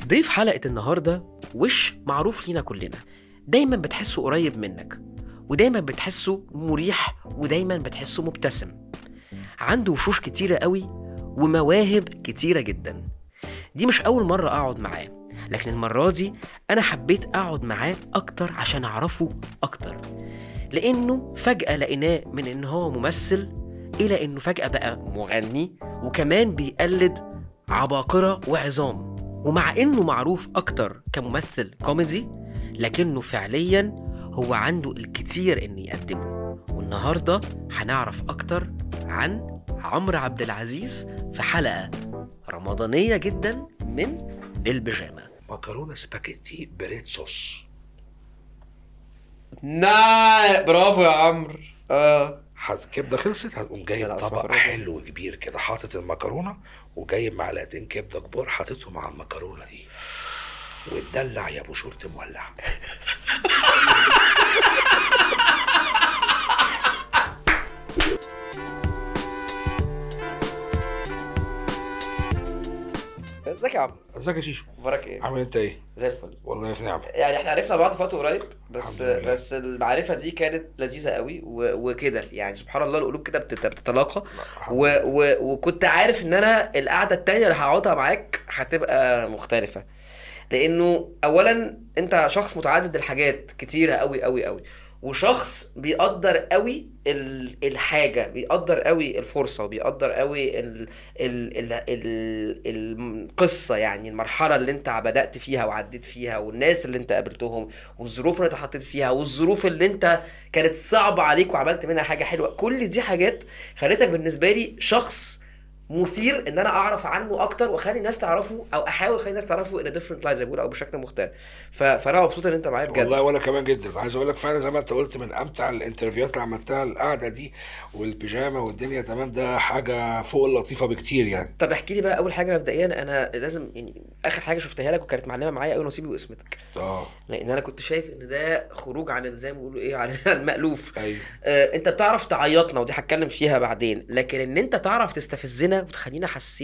ضيف حلقة النهاردة وش معروف لينا كلنا دايما بتحسه قريب منك ودايما بتحسه مريح ودايما بتحسه مبتسم عنده وشوش كتيرة قوي ومواهب كتيرة جدا دي مش أول مرة أقعد معاه لكن المرة دي أنا حبيت أقعد معاه أكتر عشان أعرفه أكتر لأنه فجأة لقيناه من إن هو ممثل إلى إنه فجأة بقى مغني وكمان بيقلد عباقرة وعظام ومع إنه معروف أكتر كممثل كوميدي لكنه فعليا هو عنده الكتير إن يقدمه والنهاردة هنعرف أكتر عن عمرو عبد العزيز في حلقة رمضانية جدا من البيجامة مكرونه سباكيتي بريد صوص نا برافو يا عمرو اه الكبده خلصت هتقوم جايب لا، طبق مكرونة. حلو كبير كده حاطط المكرونه وجايب معلقتين كبده كبار حاططهم على المكرونه دي وتدلع يا ابو شورت مولع ازيك يا عمرو ازيك يا شيشو اخبارك ايه عامل انت ايه زي الفل والله في نعمه يعني احنا عرفنا بعض في وقت قريب بس الحمد لله. بس المعرفه دي كانت لذيذه قوي و... وكده يعني سبحان الله القلوب كده بتت... بتتلاقى و... و... وكنت عارف ان انا القعده التانيه اللي هقعدها معاك هتبقى مختلفه لانه اولا انت شخص متعدد الحاجات كتيره قوي قوي قوي وشخص بيقدر قوي ال- الحاجه بيقدر قوي الفرصه وبيقدر قوي ال ال ال ال القصه يعني المرحله اللي انت بدات فيها وعديت فيها والناس اللي انت قابلتهم والظروف اللي انت حطيت فيها والظروف اللي انت كانت صعبه عليك وعملت منها حاجه حلوه كل دي حاجات خلتك بالنسبه لي شخص مثير ان انا اعرف عنه اكتر واخلي الناس تعرفه او احاول اخلي الناس تعرفه ان ديفرنت لايف زي ما بيقولوا او بشكل مختلف ف... فانا مبسوط ان انت معايا بجد والله وانا كمان جدا عايز اقول لك فعلا زي ما انت قلت من امتع الانترفيوهات اللي عملتها القعده دي والبيجامه والدنيا تمام ده حاجه فوق اللطيفه بكتير يعني طب احكي لي بقى اول حاجه مبدئيا انا لازم يعني اخر حاجه شفتها لك وكانت معلمه معايا قوي نصيبي واسمتك اه لان انا كنت شايف ان ده خروج عن ال- زي ما بيقولوا ايه عن المألوف ايوه آه، انت بتعرف تعيطنا ودي هتكلم فيها بعدين لكن ان انت تعرف تستفزنا وتخلينا حاسين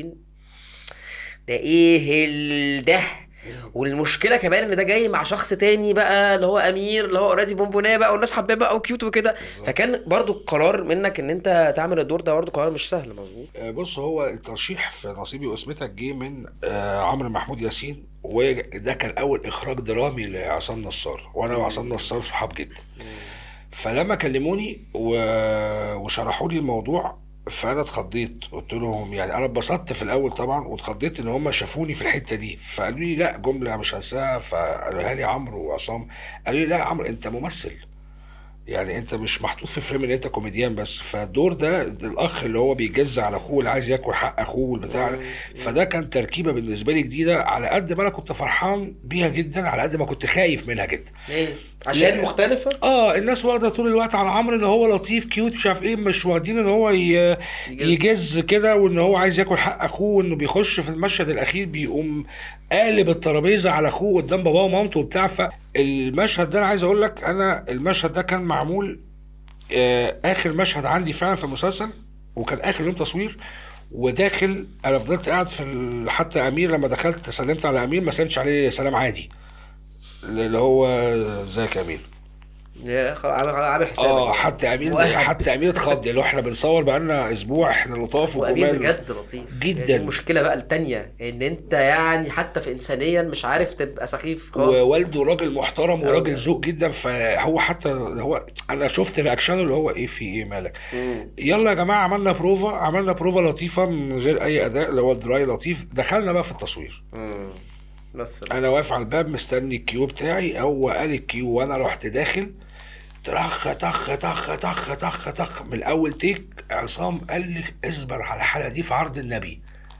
ده ايه ال- ده والمشكله كمان ان ده جاي مع شخص تاني بقى اللي هو امير اللي هو اوريدي بونبوناه بقى والناس حباه بقى وكيوت وكده فكان برضو القرار منك ان انت تعمل الدور ده برضو قرار مش سهل مظبوط آه، بص هو الترشيح في نصيبي واسمتك جه من آه، عمرو محمود ياسين وده كان اول اخراج درامي لعصام نصار وانا وعصام نصار صحاب جدا فلما كلموني و... وشرحوا لي الموضوع فانا اتخضيت قلت لهم يعني انا اتبسطت في الاول طبعا واتخضيت ان هم شافوني في الحته دي فقالوا لي لا جمله مش هنساها فقالوها لي عمرو وعصام قالوا لي لا يا عمرو انت ممثل يعني انت مش محطوط في فريم ان انت كوميديان بس فالدور ده, ده الاخ اللي هو بيجز على اخوه اللي عايز ياكل حق اخوه والبتاع فده كان تركيبه بالنسبه لي جديده على قد ما انا كنت فرحان بيها جدا على قد ما كنت خايف منها جدا ايه عشان لا. مختلفه اه الناس واخده طول الوقت على عمرو ان هو لطيف كيوت مش عارف ايه مش واخدين ان هو ي... يجز. يجز كده وان هو عايز ياكل حق اخوه وانه بيخش في المشهد الاخير بيقوم قالب الترابيزه على اخوه قدام باباه ومامته وبتاع فالمشهد ده انا عايز اقول لك انا المشهد ده كان معمول آه اخر مشهد عندي فعلا في المسلسل وكان اخر يوم تصوير وداخل انا فضلت قاعد في ال... حتى امير لما دخلت سلمت على امير ما سلمتش عليه سلام عادي اللي هو ازيك يا امير يا خلاص عامل عامل حسابك اه حتى امير واحد. حتى امير اتخض اللي هو احنا بنصور بقالنا اسبوع احنا لطاف وامير وجمال بجد لطيف جدا. يعني دي المشكله بقى التانية ان انت يعني حتى في انسانيا مش عارف تبقى سخيف خالص ووالده راجل محترم أوي. وراجل ذوق جدا فهو حتى هو انا شفت رياكشنه اللي هو ايه في ايه مالك مم. يلا يا جماعه عملنا بروفا عملنا بروفا لطيفه من غير اي اداء اللي هو الدراي لطيف دخلنا بقى في التصوير مم. بس انا واقف على الباب مستني الكيو بتاعي هو قال الكيو وانا رحت داخل طخ طخ طخ طخ طخ طخ من اول تيك عصام قال لي اصبر على الحلقه دي في عرض النبي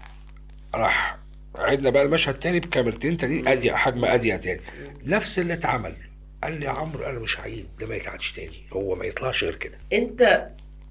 راح عدنا بقى المشهد تاني بكاميرتين تاني اضيق حجم اضيق تاني نفس اللي اتعمل قال لي يا عمرو انا مش هعيد ده ما يتعادش تاني هو ما يطلعش غير كده انت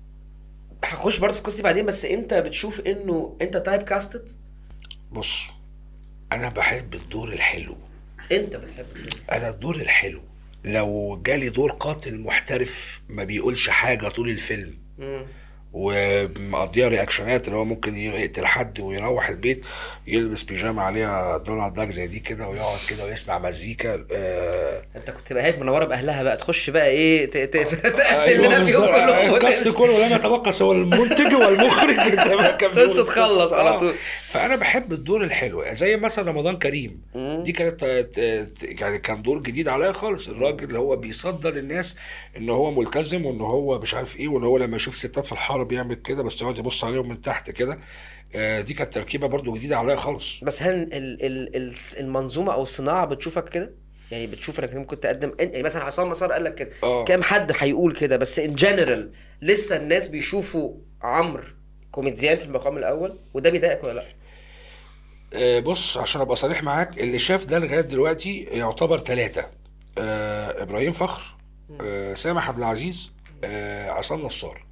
هخش برضه في قصتي بعدين بس انت بتشوف انه انت تايب كاستد بص انا بحب الدور الحلو انت بتحب كده. انا الدور الحلو لو جالي دور قاتل محترف ما بيقولش حاجه طول الفيلم مم. و... ومقضيها رياكشنات اللي هو ممكن يقتل حد ويروح البيت يلبس بيجامه عليها دونالد داك زي دي كده ويقعد كده ويسمع مزيكا آه انت كنت بقى هيك منوره باهلها بقى تخش بقى ايه ت- ت- تقتل أيوة لنا فيهم بالظبط. كلهم الكاست كله لم يتبقى سوى المنتج والمخرج زي ما كان بيقول خش تخلص على آه. طول. فانا بحب الدور الحلو زي مثلا رمضان كريم دي كانت آه، يعني كان دور جديد عليا خالص الراجل اللي هو بيصدر للناس ان هو ملتزم وان هو مش عارف ايه وان هو لما يشوف ستات في الحاره بيعمل كده بس يقعد يبص عليهم من تحت كده آه، دي كانت تركيبه برضو جديده عليا خالص بس هل ال ال ال المنظومه او الصناعه بتشوفك كده؟ يعني بتشوف انك ممكن تقدم إن- يعني مثلا عصام مسار قال لك كده آه. كام حد هيقول كده بس ان جنرال لسه الناس بيشوفوا عمرو كوميديان في المقام الاول وده بيضايقك ولا لا؟ آه، بص عشان ابقى صريح معاك اللي شاف ده لغايه دلوقتي يعتبر ثلاثه آه ابراهيم فخر آه سامح عبد العزيز آه عصام نصار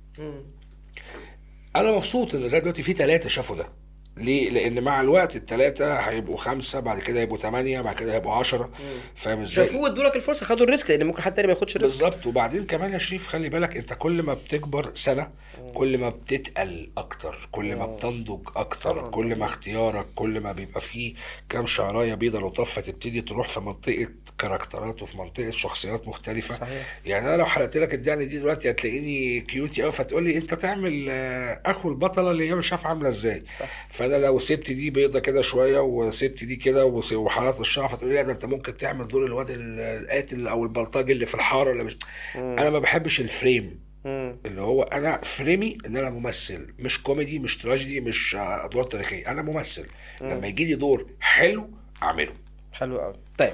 انا مبسوط ان لغايه دلوقتي في ثلاثه شافوا ده ليه؟ لان مع الوقت الثلاثه هيبقوا خمسه بعد كده يبقوا ثمانيه بعد كده يبقوا 10 فاهم ازاي؟ شافوه ادوا لك الفرصه خدوا الريسك لان ممكن حد تاني ما ياخدش الريسك بالظبط وبعدين كمان يا شريف خلي بالك انت كل ما بتكبر سنه كل ما بتتقل اكتر كل ما بتنضج اكتر كل ما اختيارك كل ما بيبقى فيه كام شعرايه بيضه لطافه تبتدي تروح في منطقه كاركترات وفي منطقه شخصيات مختلفه صحيح. يعني انا لو حرقت لك الدقن دي دلوقتي هتلاقيني كيوتي قوي فتقول لي انت تعمل آه، اخو البطله اللي هي مش عارف عامله ازاي فانا لو سبت دي بيضه كده شويه وسبت دي كده وس- وحرقت الشعر فتقول لي لا ده انت ممكن تعمل دور الواد ال- القاتل او البلطجي اللي في الحاره اللي مش انا ما بحبش الفريم مم. اللي هو انا فريمي ان انا ممثل مش كوميدي مش تراجيدي مش آه، ادوار تاريخيه انا ممثل لما يجي لي دور حلو اعمله حلو قوي طيب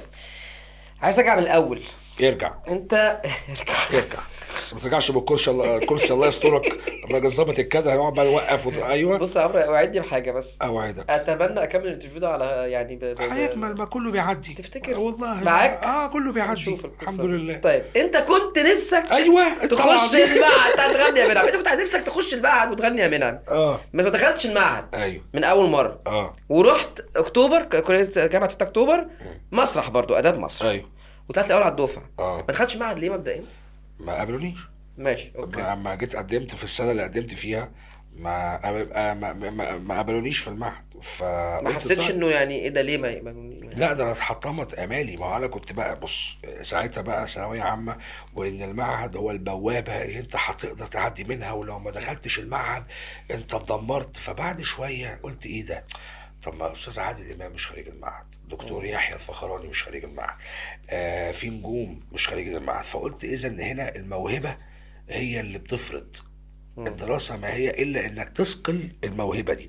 عايز ارجع من الاول يرجع انت ارجع يرجع بس ما ترجعش بالكرسي الله الكرسي الله يسترك الراجل ظابط الكادر هيقعد بقى يوقف وت... ايوه بص يا عمرو اوعدني بحاجه بس اوعدك اتمنى اكمل الانترفيو ده على يعني ب... ب... ب... هيكمل ما كله بيعدي تفتكر والله معاك؟ اه كله بيعدي نشوف القصة الحمد دي. لله طيب انت كنت نفسك ايوه تخش طبعاً. المعهد تغني يا منعم انت كنت نفسك تخش المعهد وتغني يا منعم اه بس ما دخلتش المعهد ايوه من اول مره اه ورحت اكتوبر ك- كليه جامعه 6 اكتوبر مسرح برضو اداب مسرح ايوه وطلعت الاول على الدفعه اه ما دخلتش معهد ليه مبدئيا ما قابلونيش ماشي اوكي لما جيت قدمت في السنه اللي قدمت فيها ما ما ما, ما, ما قابلونيش في المعهد ف ما حسيتش انه يعني ايه ده ليه ما, ما... لا ده انا اتحطمت امالي ما هو انا كنت بقى بص ساعتها بقى ثانويه عامه وان المعهد هو البوابه اللي انت هتقدر تعدي منها ولو ما دخلتش المعهد انت اتدمرت فبعد شويه قلت ايه ده طب ما استاذ عادل امام مش خريج المعهد دكتور يحيى الفخراني مش خريج المعهد آه في نجوم مش خريج المعهد فقلت اذا هنا الموهبه هي اللي بتفرض الدراسه ما هي الا انك تثقل الموهبه دي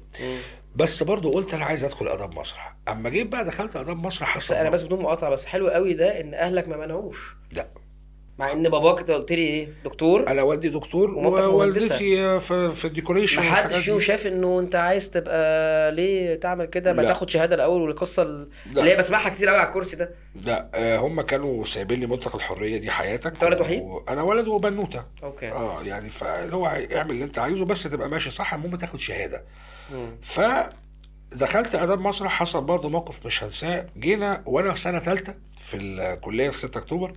بس برضو قلت انا عايز ادخل اداب مسرح اما جيت بقى دخلت اداب مسرح بس انا بس بدون مقاطعه بس حلو قوي ده ان اهلك ما منعوش لا مع ان باباك انت قلت لي ايه دكتور انا والدي دكتور ومامتك ووالدتي في, في الديكوريشن ما والحاجات حدش فيهم دي. شاف انه انت عايز تبقى ليه تعمل كده ما لا. تاخد شهاده الاول والقصه ال- لا. اللي هي بسمعها كتير قوي على الكرسي ده لا آه، هم كانوا سايبين لي مطلق الحريه دي حياتك أنت ولد وحيد؟ انا ولد وبنوته اوكي اه يعني فاللي هو اعمل اللي انت عايزه بس تبقى ماشي صح المهم تاخد شهاده مم. ف دخلت اداب مسرح حصل برضه موقف مش هنساه جينا وانا في سنه ثالثه في الكليه في 6 اكتوبر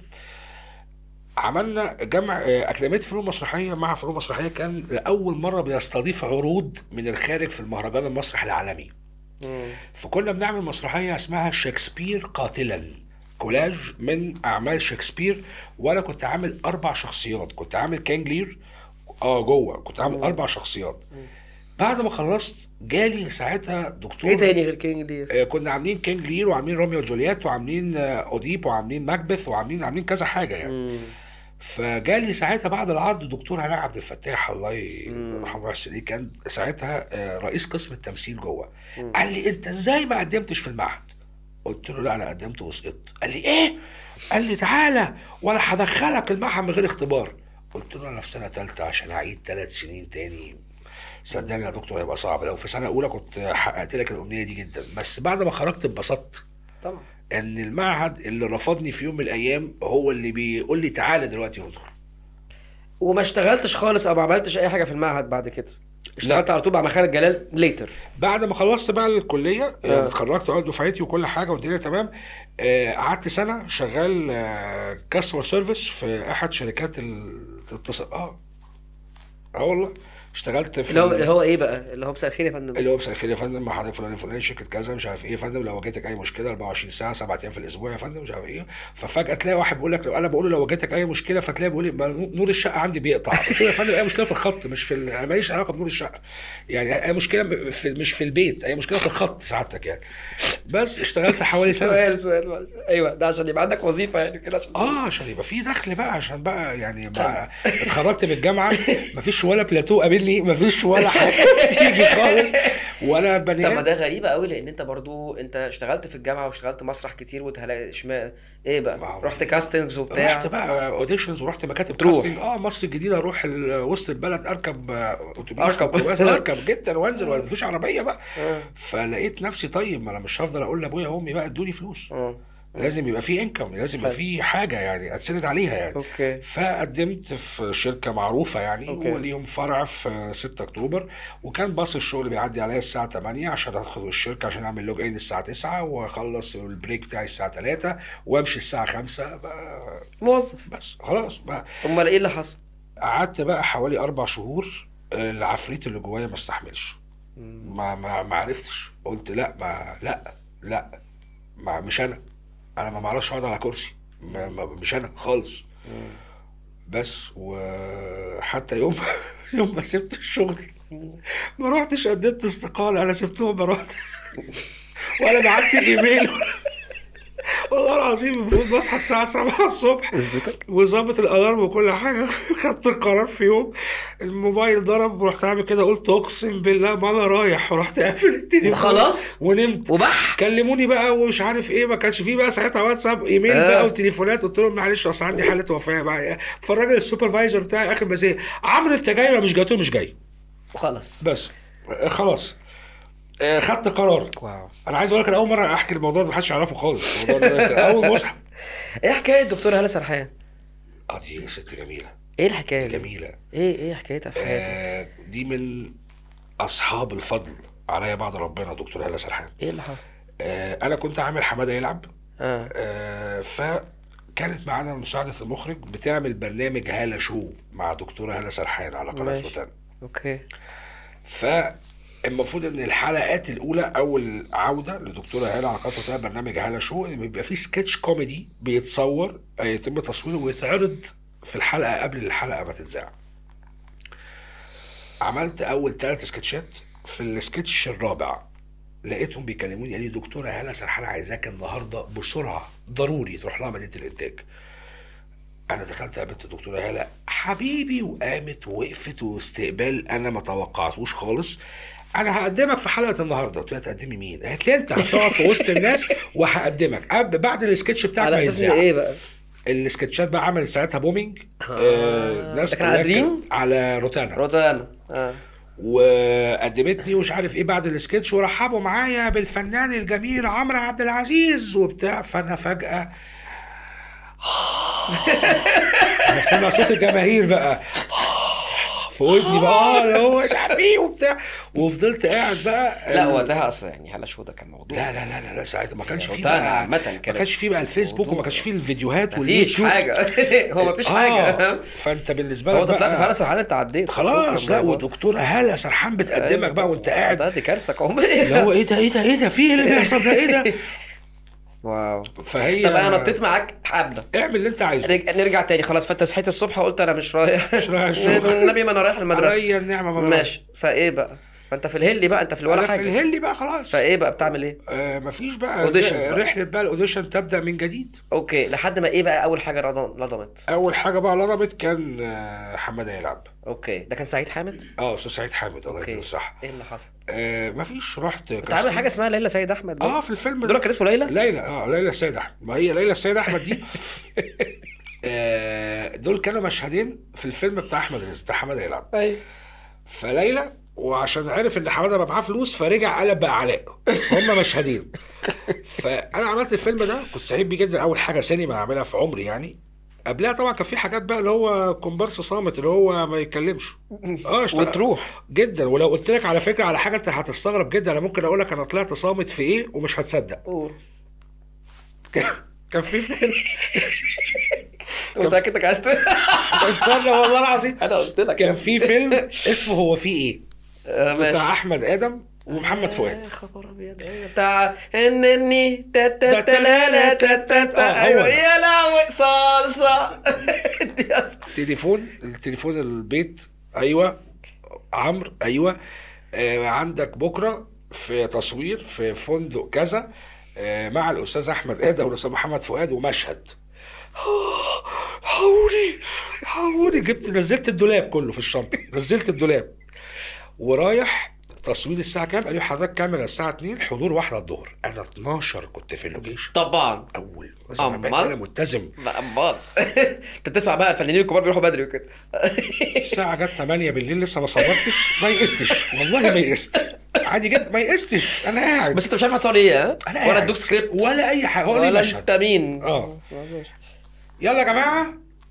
عملنا جمع آه، اكاديميه فنون مسرحيه مع فنون مسرحيه كان لاول مره بيستضيف عروض من الخارج في المهرجان المسرح العالمي مم. فكنا بنعمل مسرحيه اسمها شكسبير قاتلا كولاج من اعمال شكسبير وانا كنت عامل اربع شخصيات كنت عامل كانج لير اه جوه كنت عامل اربع شخصيات بعد ما خلصت جالي ساعتها دكتور ايه تاني غير كينج دير آه، كنا عاملين كينج لير وعاملين روميو وجولييت وعاملين آه، اوديب وعاملين ماكبث وعاملين عاملين كذا حاجه يعني مم. فجالي ساعتها بعد العرض دكتور علاء عبد الفتاح الله يرحمه ويحسن إليه، كان ساعتها آه، رئيس قسم التمثيل جوه قال لي انت ازاي ما قدمتش في المعهد قلت له لا انا قدمت وسقطت قال لي ايه قال لي تعالى وانا هدخلك المعهد من غير اختبار قلت له انا في سنه ثالثه عشان اعيد ثلاث سنين تاني صدقني يا دكتور هيبقى صعب لو في سنه اولى كنت حققت لك الامنيه دي جدا بس بعد ما خرجت اتبسطت طبعا ان المعهد اللي رفضني في يوم من الايام هو اللي بيقول لي تعالى دلوقتي وادخل وما اشتغلتش خالص او ما عملتش اي حاجه في المعهد بعد كده اشتغلت على طول مع خالد جلال ليتر بعد ما خلصت بقى الكليه آه. يعني اتخرجت اول دفعتي وكل حاجه والدنيا تمام آه، قعدت سنه شغال كاستمر سيرفيس في احد شركات الاتصال اه اه والله اشتغلت في اللي هو ال- اللي هو ايه بقى اللي هو مساء الخير يا فندم اللي هو مساء الخير يا فندم مع حضرتك فلان فلان شركه كذا مش عارف ايه يا فندم لو واجهتك اي مشكله 24 ساعه سبعة ايام في الاسبوع يا فندم مش عارف ايه ففجاه تلاقي واحد بيقول لك انا بقول له لو واجهتك اي مشكله فتلاقي بيقول لي ما نور الشقه عندي بيقطع قلت له يا فندم اي مشكله في الخط مش في ال- انا ماليش علاقه بنور الشقه يعني اي مشكله في مش في البيت اي مشكله في الخط سعادتك يعني بس اشتغلت حوالي سنه سؤال سؤال معلش. ايوه ده عشان يبقى عندك وظيفه يعني كده عشان اه عشان يبقى في دخل بقى عشان بقى يعني بقى اتخرجت من الجامعه مفيش ولا بلاتو قابلني مفيش ولا حاجه تيجي خالص ولا بني طب ما آدم. ده غريبة قوي لان انت برضو انت اشتغلت في الجامعة واشتغلت مسرح كتير وتهلا اشمعنى ايه ما بقى هو- رحت كاستنجز وبتاع رحت بقى اوديشنز ورحت مكاتب تروح. كاستنج اه مصر الجديده اروح ال- وسط البلد اركب آه، اتوبيس أركب. ميكروباص، اركب جدا وانزل ومفيش عربيه بقى آه. فلقيت نفسي طيب ما انا مش هفضل اقول لابويا وامي بقى ادوني فلوس اه لازم يبقى في انكم لازم يبقى في حاجه يعني اتسند عليها يعني اوكي فقدمت في شركة معروفة يعني أوكي. وليهم فرع في 6 أكتوبر وكان باص الشغل بيعدي عليا الساعة 8 عشان أدخل الشركة عشان أعمل لوج إن الساعة 9 وأخلص البريك بتاعي الساعة 3 وأمشي الساعة 5 بقى موظف بس خلاص بقى امال ايه اللي حصل؟ قعدت بقى حوالي أربع شهور آه، العفريت اللي جوايا ما استحملش ما ما ما عرفتش قلت لا ما لا لا ما مش أنا أنا ما بعرفش أقعد على كرسي ما ما مش أنا خالص بس وحتى يوم يوم ما سبت الشغل ما رحتش قدمت استقالة أنا سبتهم ما رحت ولا بعت الايميل والله العظيم المفروض بصحى الساعة 7 الصبح وظابط الالارم وكل حاجة خدت القرار في يوم الموبايل ضرب ورحت عامل كده قلت اقسم بالله ما انا رايح ورحت قافل التليفون وخلاص؟ ونمت وبح كلموني بقى ومش عارف ايه ما كانش فيه بقى ساعتها واتساب ايميل آه. بقى وتليفونات قلت لهم معلش اصل عندي حاله وفاه بقى فالراجل السوبرفايزر بتاعي اخر مزاج عمرو انت جاي ولا مش جاي؟ قلت له مش جاي وخلاص بس آه، خلاص آه، خدت قرار واو انا عايز اقول لك انا اول مره احكي الموضوع ده محدش يعرفه خالص الموضوع ده اول مصحف ايه حكاية دكتور هالة سرحان؟ اه دي ست جميله ايه الحكاية دي؟ جميله ايه ايه حكايتها في حياتك؟ آه دي من اصحاب الفضل عليا بعد ربنا دكتور هلا سرحان ايه اللي حصل؟ آه انا كنت عامل حماده يلعب اه آه فكانت معانا مساعدة المخرج بتعمل برنامج هالة شو مع دكتورة هالة سرحان على قناة ماشي. روتانا اوكي فالمفروض ان الحلقات الاولى اول عوده لدكتوره هاله على قناه روتانا برنامج هاله شو ان بيبقى فيه سكتش كوميدي بيتصور آه، يتم تصويره ويتعرض في الحلقه قبل الحلقه ما تتذاع عملت اول ثلاث سكتشات في السكتش الرابع لقيتهم بيكلموني قال لي دكتوره هاله سرحان عايزاك النهارده بسرعه ضروري تروح لها مدينه الانتاج انا دخلت قابلت الدكتوره هاله حبيبي وقامت ووقفت واستقبال انا ما توقعتوش خالص انا هقدمك في حلقه النهارده قلت لها تقدمي مين قالت لي انت هتقف في وسط الناس وهقدمك قبل بعد السكتش بتاعك ما على اساس يتذاع ايه بقى؟ السكتشات بقى عملت ساعتها بومينج آه ناس ده كان على كلها دريم؟ كان- على روتانا روتانا اه وقدمتني ومش عارف ايه بعد السكتش ورحبوا معايا بالفنان الجميل عمرو عبد العزيز وبتاع فانا فجأة انا سامع صوت الجماهير بقى في ودني بقى اه اللي هو مش عارف ايه وبتاع وفضلت قاعد بقى لا وقتها اصلا يعني هلا شو ده كان موضوع لا لا لا لا, لا ساعتها ما كانش فيه روتانا بقى عامة ما كانت كانش فيه بقى الفيسبوك وما موضوع. كانش فيه الفيديوهات مفيش واليوتيوب حاجة هو مفيش حاجة آه فانت بالنسبه لك هو انت طلعت بقى- في هالة سرحان انت عديت خلاص شكراً لا بابا. ودكتوره هاله سرحان بتقدمك بقى وانت قاعد ده دي كارثة قومية اللي هو ايه ده ايه ده ايه ده في ايه اللي بيحصل ده ايه ده واو فهي طب انا نطيت معاك حبة اعمل اللي انت عايزه رج- نرجع تاني خلاص فانت صحيت الصبح قلت انا مش رايح مش رايح الشغل. النبي ما انا رايح المدرسة عليا النعمه ما ماشي فايه بقى فانت في الهلي بقى انت في الولا انا في حاجة الهلي بقى خلاص فايه بقى بتعمل ايه آه مفيش بقى Auditions بقى. رحله بقى الاوديشن تبدا من جديد اوكي لحد ما ايه بقى اول حاجة رض- لضمت اول حاجه بقى لضبت كان آه حماده يلعب اوكي ده كان سعيد حامد اه استاذ سعيد حامد الله اوكي يديله الصح ايه اللي حصل آه مفيش رحت انت عامل حاجة اسمها ليلى سيد احمد ده؟ اه في الفيلم دول كان اسمه ليلى ليلى اه ليلى السيد احمد ما هي ليلى السيد احمد دي آه دول كانوا مشهدين في الفيلم بتاع احمد رزق بتاع حماده يلعب ايوه فليلى وعشان عرف ان حماده بقى معاه فلوس فرجع قلب بقى علاء هم مشهدين فانا عملت الفيلم ده كنت سعيد بيه جدا اول حاجه سينما اعملها في عمري يعني قبلها طبعا كان في حاجات بقى اللي هو كومبارس صامت اللي هو ما يتكلمش اه اشتغل- وتروح جدا ولو قلت لك على فكره على حاجه انت هتستغرب جدا انا ممكن اقول لك انا طلعت صامت في ايه ومش هتصدق قول كان في فيلم متاكد انك عايز تقول استنى والله العظيم انا قلت لك كان في فيلم اسمه هو في ايه آه، ماشي بتاع احمد ادم ومحمد فؤاد يا خبر ابيض ايوه بتاع انني تا تا تا لا لا تا تا تا آه، هو ايوه ده. يا لهوي صلصه دي أص- تليفون التليفون البيت ايوه عمرو ايوه آه عندك بكره في تصوير في فندق كذا آه مع الاستاذ احمد ادم والاستاذ محمد فؤاد ومشهد حوري حوري جبت نزلت الدولاب كله في الشنطه نزلت الدولاب ورايح تصوير الساعه كام قال لي حضرتك كاميرا الساعه 2 حضور واحده الظهر انا 12 كنت في اللوكيشن طبعا اول أمال؟ أمال انا ملتزم بقى امال انت تسمع بقى الفنانين الكبار بيروحوا بدري وكده الساعة جت 8 بالليل لسه ما صورتش ما يئستش والله ما يئست عادي جدا ما يئستش انا قاعد بس انت مش عارف هتصور ايه ها انا ولا قاعد. ادوك سكريبت ولا اي حاجة هو لي ولا مشهد انت مين اه يلا يا جماعة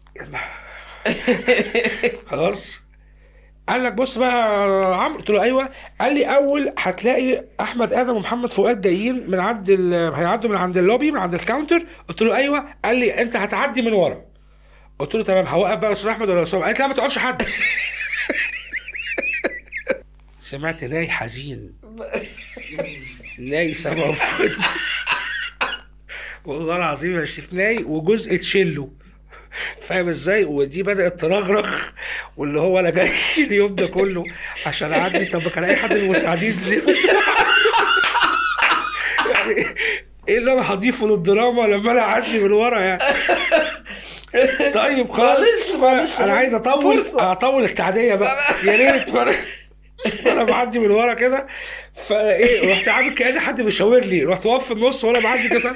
خلاص قال لك بص بقى يا عمرو قلت له ايوه قال لي اول هتلاقي احمد ادم ومحمد فؤاد جايين من عند ال... هيعدوا من عند اللوبي من عند الكاونتر قلت له ايوه قال لي انت هتعدي من ورا قلت له تمام هوقف بقى يا استاذ احمد ولا استاذ قال لي لا ما تقفش حد سمعت ناي حزين ناي سما في ودني. والله العظيم يا شريف ناي وجزء تشيلو فاهم ازاي ودي بدات ترغرغ واللي هو انا جاي اليوم ده كله عشان اعدي طب كان اي حد من المساعدين ليه مش يعني ايه اللي انا هضيفه للدراما لما انا اعدي من ورا يعني طيب خلاص معلش، معلش. انا عايز اطول فرصة. اطول التعديه بقى يا ريت فانا انا بعدي من ورا كده فايه رحت عامل كأن حد بيشاور لي رحت واقف في النص وانا بعدي كده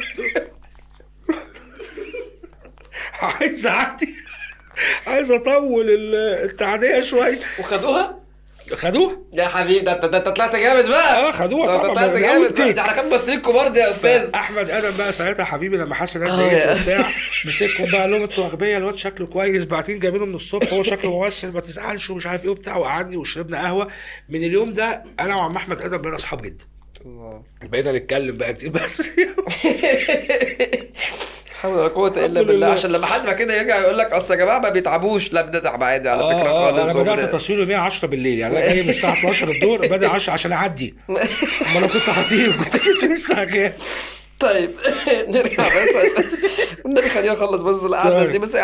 عايز اعدي عايز اطول ال- التعديه شويه وخدوها خدوه يا حبيبي ده انت ده انت طلعت جامد بقى اه خدوها ده انت طبعا طلعت من أول جامد بقى. تيك. ده احنا كام ممثلين كبار دي يا استاذ احمد ادم بقى ساعتها حبيبي لما حس ان انا آه، اتضايقت يا. وبتاع مسكهم بقى قال لهم انتوا اغبياء الواد شكله كويس بعدين جايبينه من الصبح هو شكله ممثل ما تزعلش ومش عارف ايه وبتاع وقعدني وشربنا قهوه من اليوم ده انا وعم احمد ادم بقينا اصحاب جدا بقينا نتكلم بقى كتير بس حول ولا قوة الا الحمد بالله لله. عشان لما حد ما كده يرجع يقول لك اصل يا جماعة ما بيتعبوش لا بنتعب عادي على فكرة اه خالص اه انا بدات وبن- تصوير يوميا 10 بالليل يعني انا جاي من الساعه 12 الظهر بادئ 10 عشان اعدي اما لو كنت هطير كنت جبت الساعه كام طيب نرجع بس عشان النبي خلينا نخلص بس القعدة طيب. دي بس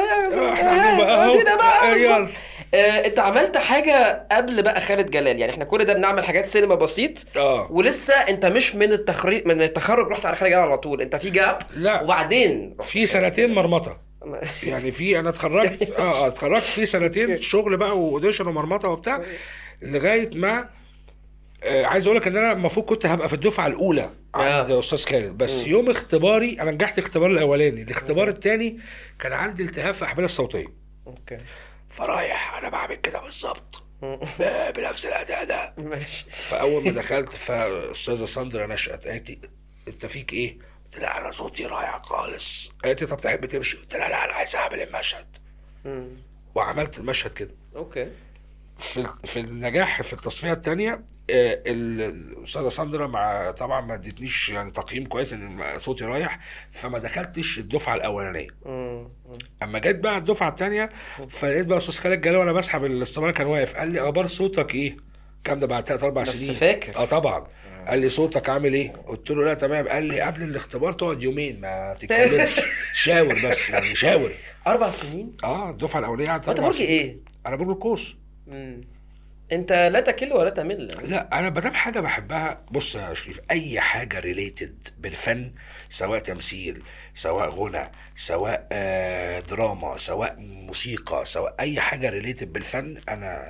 احنا بقى اهو. ودينا بقى آه، يلا. بالظبط. آه، انت عملت حاجة قبل بقى خالد جلال يعني احنا كل ده بنعمل حاجات سينما بسيط اه ولسه انت مش من التخريج من التخرج رحت على خالد جلال على طول انت في جاب لا. وبعدين في سنتين مرمطه يعني في انا اتخرجت اه اه اتخرجت في سنتين شغل بقى واوديشن ومرمطه وبتاع لغايه ما آه عايز اقول لك ان انا المفروض كنت هبقى في الدفعه الاولى عند آه. استاذ خالد بس يوم اختباري انا نجحت الاختبار الاولاني الاختبار الثاني كان عندي التهاب في الاحبال الصوتيه اوكي فرايح انا بعمل كده بالظبط ب- بنفس الاداء ده ماشي فاول ما دخلت فاستاذه ساندرا نشأت قالت لي انت فيك ايه؟ قلت لها انا صوتي رايح خالص قالت لي طب تحب تمشي؟ قلت لها لا انا عايز اعمل المشهد وعملت المشهد كده اوكي في في النجاح في التصفيه الثانيه الاستاذه ساندرا مع طبعا ما ادتنيش يعني تقييم كويس ان صوتي رايح فما دخلتش الدفعه الاولانيه اما جيت بقى الدفعه الثانيه فلقيت بقى استاذ خالد جلال وانا بسحب الاستماره كان واقف قال لي اخبار صوتك ايه؟ الكلام ده بعد ثلاث اربع بس سنين فاكر. اه طبعا قال لي صوتك عامل ايه؟ قلت له لا تمام قال لي قبل الاختبار تقعد يومين ما تتكلمش شاور بس يعني شاور اربع سنين اه الدفعه الاولانيه قعدت انت أربع برج سنين. ايه؟ انا برج القوس انت لا تكل ولا تمل لا انا بدام حاجه بحبها بص يا شريف اي حاجه ريليتد بالفن سواء تمثيل سواء غنى سواء آه دراما سواء موسيقى سواء اي حاجه ريليتد بالفن انا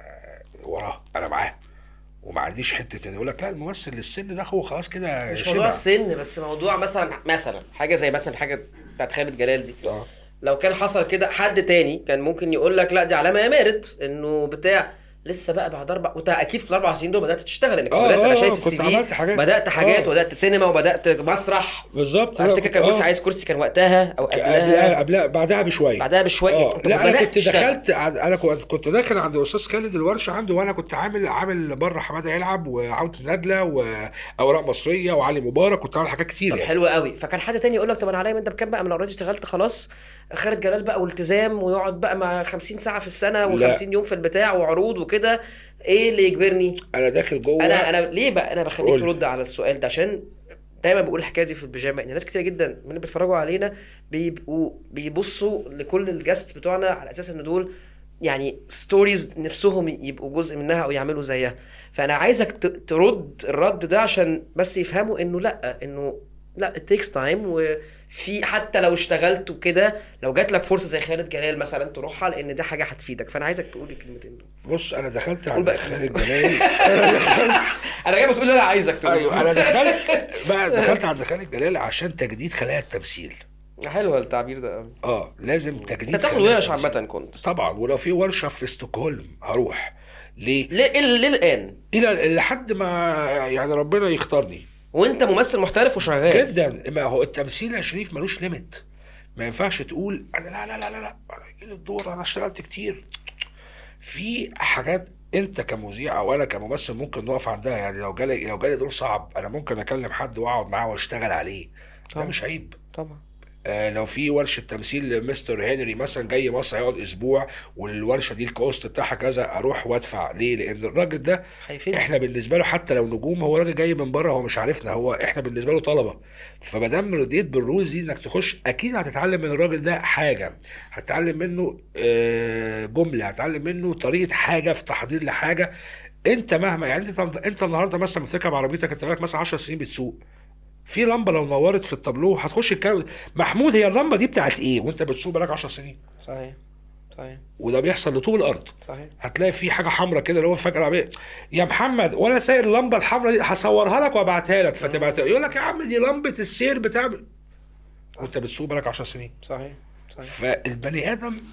وراه انا معاه وما عنديش حته ان يقول لك لا الممثل السن ده هو خلاص كده مش شبع. موضوع السن بس موضوع مثلا مثلا حاجه زي مثلا حاجه بتاعت خالد جلال دي اه لو كان حصل كده حد تاني كان ممكن يقول لك لا دي علامه يا مارد انه بتاع لسه بقى بعد اربع وانت اكيد في الاربع سنين دول بدات تشتغل انك آه، بدات انا آه، شايف آه، السي كنت في عملت حاجات. بدات حاجات آه. وبدات سينما وبدات مسرح بالظبط افتكر كان بص آه. عايز كرسي كان وقتها او قبلها قبلها قبلها بعدها بشويه بعدها بشويه اه انت لا انا بدأت كنت تشتغل. دخلت عند- انا كنت كنت داخل عند استاذ خالد الورشه عنده وانا كنت عامل عامل بره حماده يلعب وعوده نادله واوراق مصريه وعلي مبارك كنت عامل حاجات كتير طب يعني حلو قوي فكان حد تاني يقول لك طب انا عليا من ده بكام بقى من اوريدي اشتغلت خلاص خالد جلال بقى والتزام ويقعد بقى مع 50 ساعه في السنه لا. و50 يوم في البتاع وعروض وكده ايه اللي يجبرني انا داخل جوه انا انا ليه بقى انا بخليك قول. ترد على السؤال ده عشان دايما بقول الحكايه دي في البيجامه ان ناس كتير جدا من اللي بيتفرجوا علينا بيبقوا بيبصوا لكل الجاست بتوعنا على اساس ان دول يعني ستوريز نفسهم يبقوا جزء منها او يعملوا زيها فانا عايزك ت- ترد الرد ده عشان بس يفهموا انه لا انه لا it takes time وفي حتى لو اشتغلت وكده لو جات لك فرصه زي خالد جلال مثلا تروحها لان دي حاجه هتفيدك فانا عايزك تقول الكلمتين دول بص انا دخلت قول عند بقى. خالد جلال انا دخلت انا جاي بتقول اللي انا عايزك تقول ايوه انا دخلت بقى دخلت عند خالد جلال عشان تجديد خلايا التمثيل حلو التعبير ده قوي اه لازم تجديد انت تاخد خلايا ورش التمثيل. عامة كنت طبعا ولو في ورشه في ستوكهولم هروح ليه؟ ليه ليه ليه الان الى لحد ما يعني ربنا يختارني وانت ممثل محترف وشغال جدا ما هو التمثيل يا شريف ملوش ليميت ما ينفعش تقول انا لا لا لا لا لا انا يجيلي الدور انا اشتغلت كتير في حاجات انت كمذيع او انا كممثل ممكن نقف عندها يعني لو جالي لو جالي دور صعب انا ممكن اكلم حد واقعد معاه واشتغل عليه ده طبعا. مش عيب طبعا آه لو في ورشه تمثيل لمستر هنري مثلا جاي مصر هيقعد اسبوع والورشه دي الكوست بتاعها كذا اروح وادفع ليه؟ لان الراجل ده هيفيدك. احنا بالنسبه له حتى لو نجوم هو راجل جاي من بره هو مش عارفنا هو احنا بالنسبه له طلبه فما دام رضيت بالرولز دي انك تخش اكيد هتتعلم من الراجل ده حاجه هتتعلم منه آه، جمله هتتعلم منه طريقه حاجه في تحضير لحاجه انت مهما يعني انت انت النهارده مثلا بتركب عربيتك انت بقالك مثلا 10 سنين بتسوق في لمبه لو نورت في التابلو هتخش الكلام محمود هي اللمبه دي بتاعت ايه وانت بتسوق بقالك 10 سنين صحيح صحيح وده بيحصل لطول الارض صحيح هتلاقي في حاجه حمراء كده اللي هو فجاه العربيه يا محمد وانا سايق اللمبه الحمراء دي هصورها لك وابعتها لك فتبعتها يقول لك يا عم دي لمبه السير بتاع وانت بتسوق بقالك 10 سنين صحيح صحيح فالبني ادم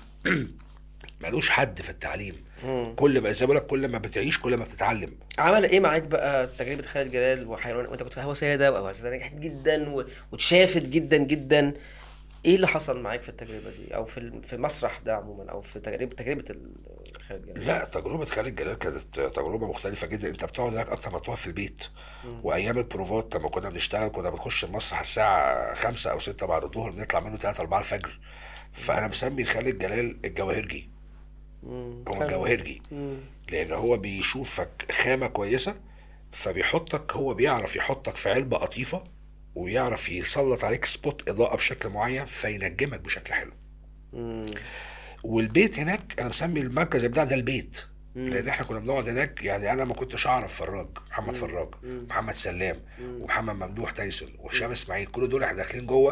ملوش حد في التعليم كل ما زي ما بقول لك كل ما بتعيش كل ما بتتعلم عمل ايه معاك بقى تجربه خالد جلال وحيوان وانت كنت في هوا ساده وهوا ساده نجحت جدا و... واتشافت جدا جدا ايه اللي حصل معاك في التجربه دي او في ال- في المسرح ده عموما او في تجربه تجربه ال- خالد جلال لا تجربة خالد جلال كانت تجربة مختلفة جدا انت بتقعد هناك اكتر ما تقعد في البيت وايام البروفات لما كنا بنشتغل كنا بنخش المسرح الساعة خمسة او ستة بعد الظهر بنطلع منه تلاتة اربعة الفجر فانا مسمي خالد جلال الجواهرجي مم. هو حلو. الجواهرجي مم. لان هو بيشوفك خامة كويسة فبيحطك هو بيعرف يحطك في علبة قطيفة ويعرف يسلط عليك سبوت اضاءة بشكل معين فينجمك بشكل حلو مم. والبيت هناك انا مسمي المركز بتاع ده البيت لان احنا كنا بنقعد هناك يعني انا ما كنتش اعرف فراج محمد فراج محمد سلام ومحمد ممدوح تايسون وهشام اسماعيل كل دول احنا داخلين جوه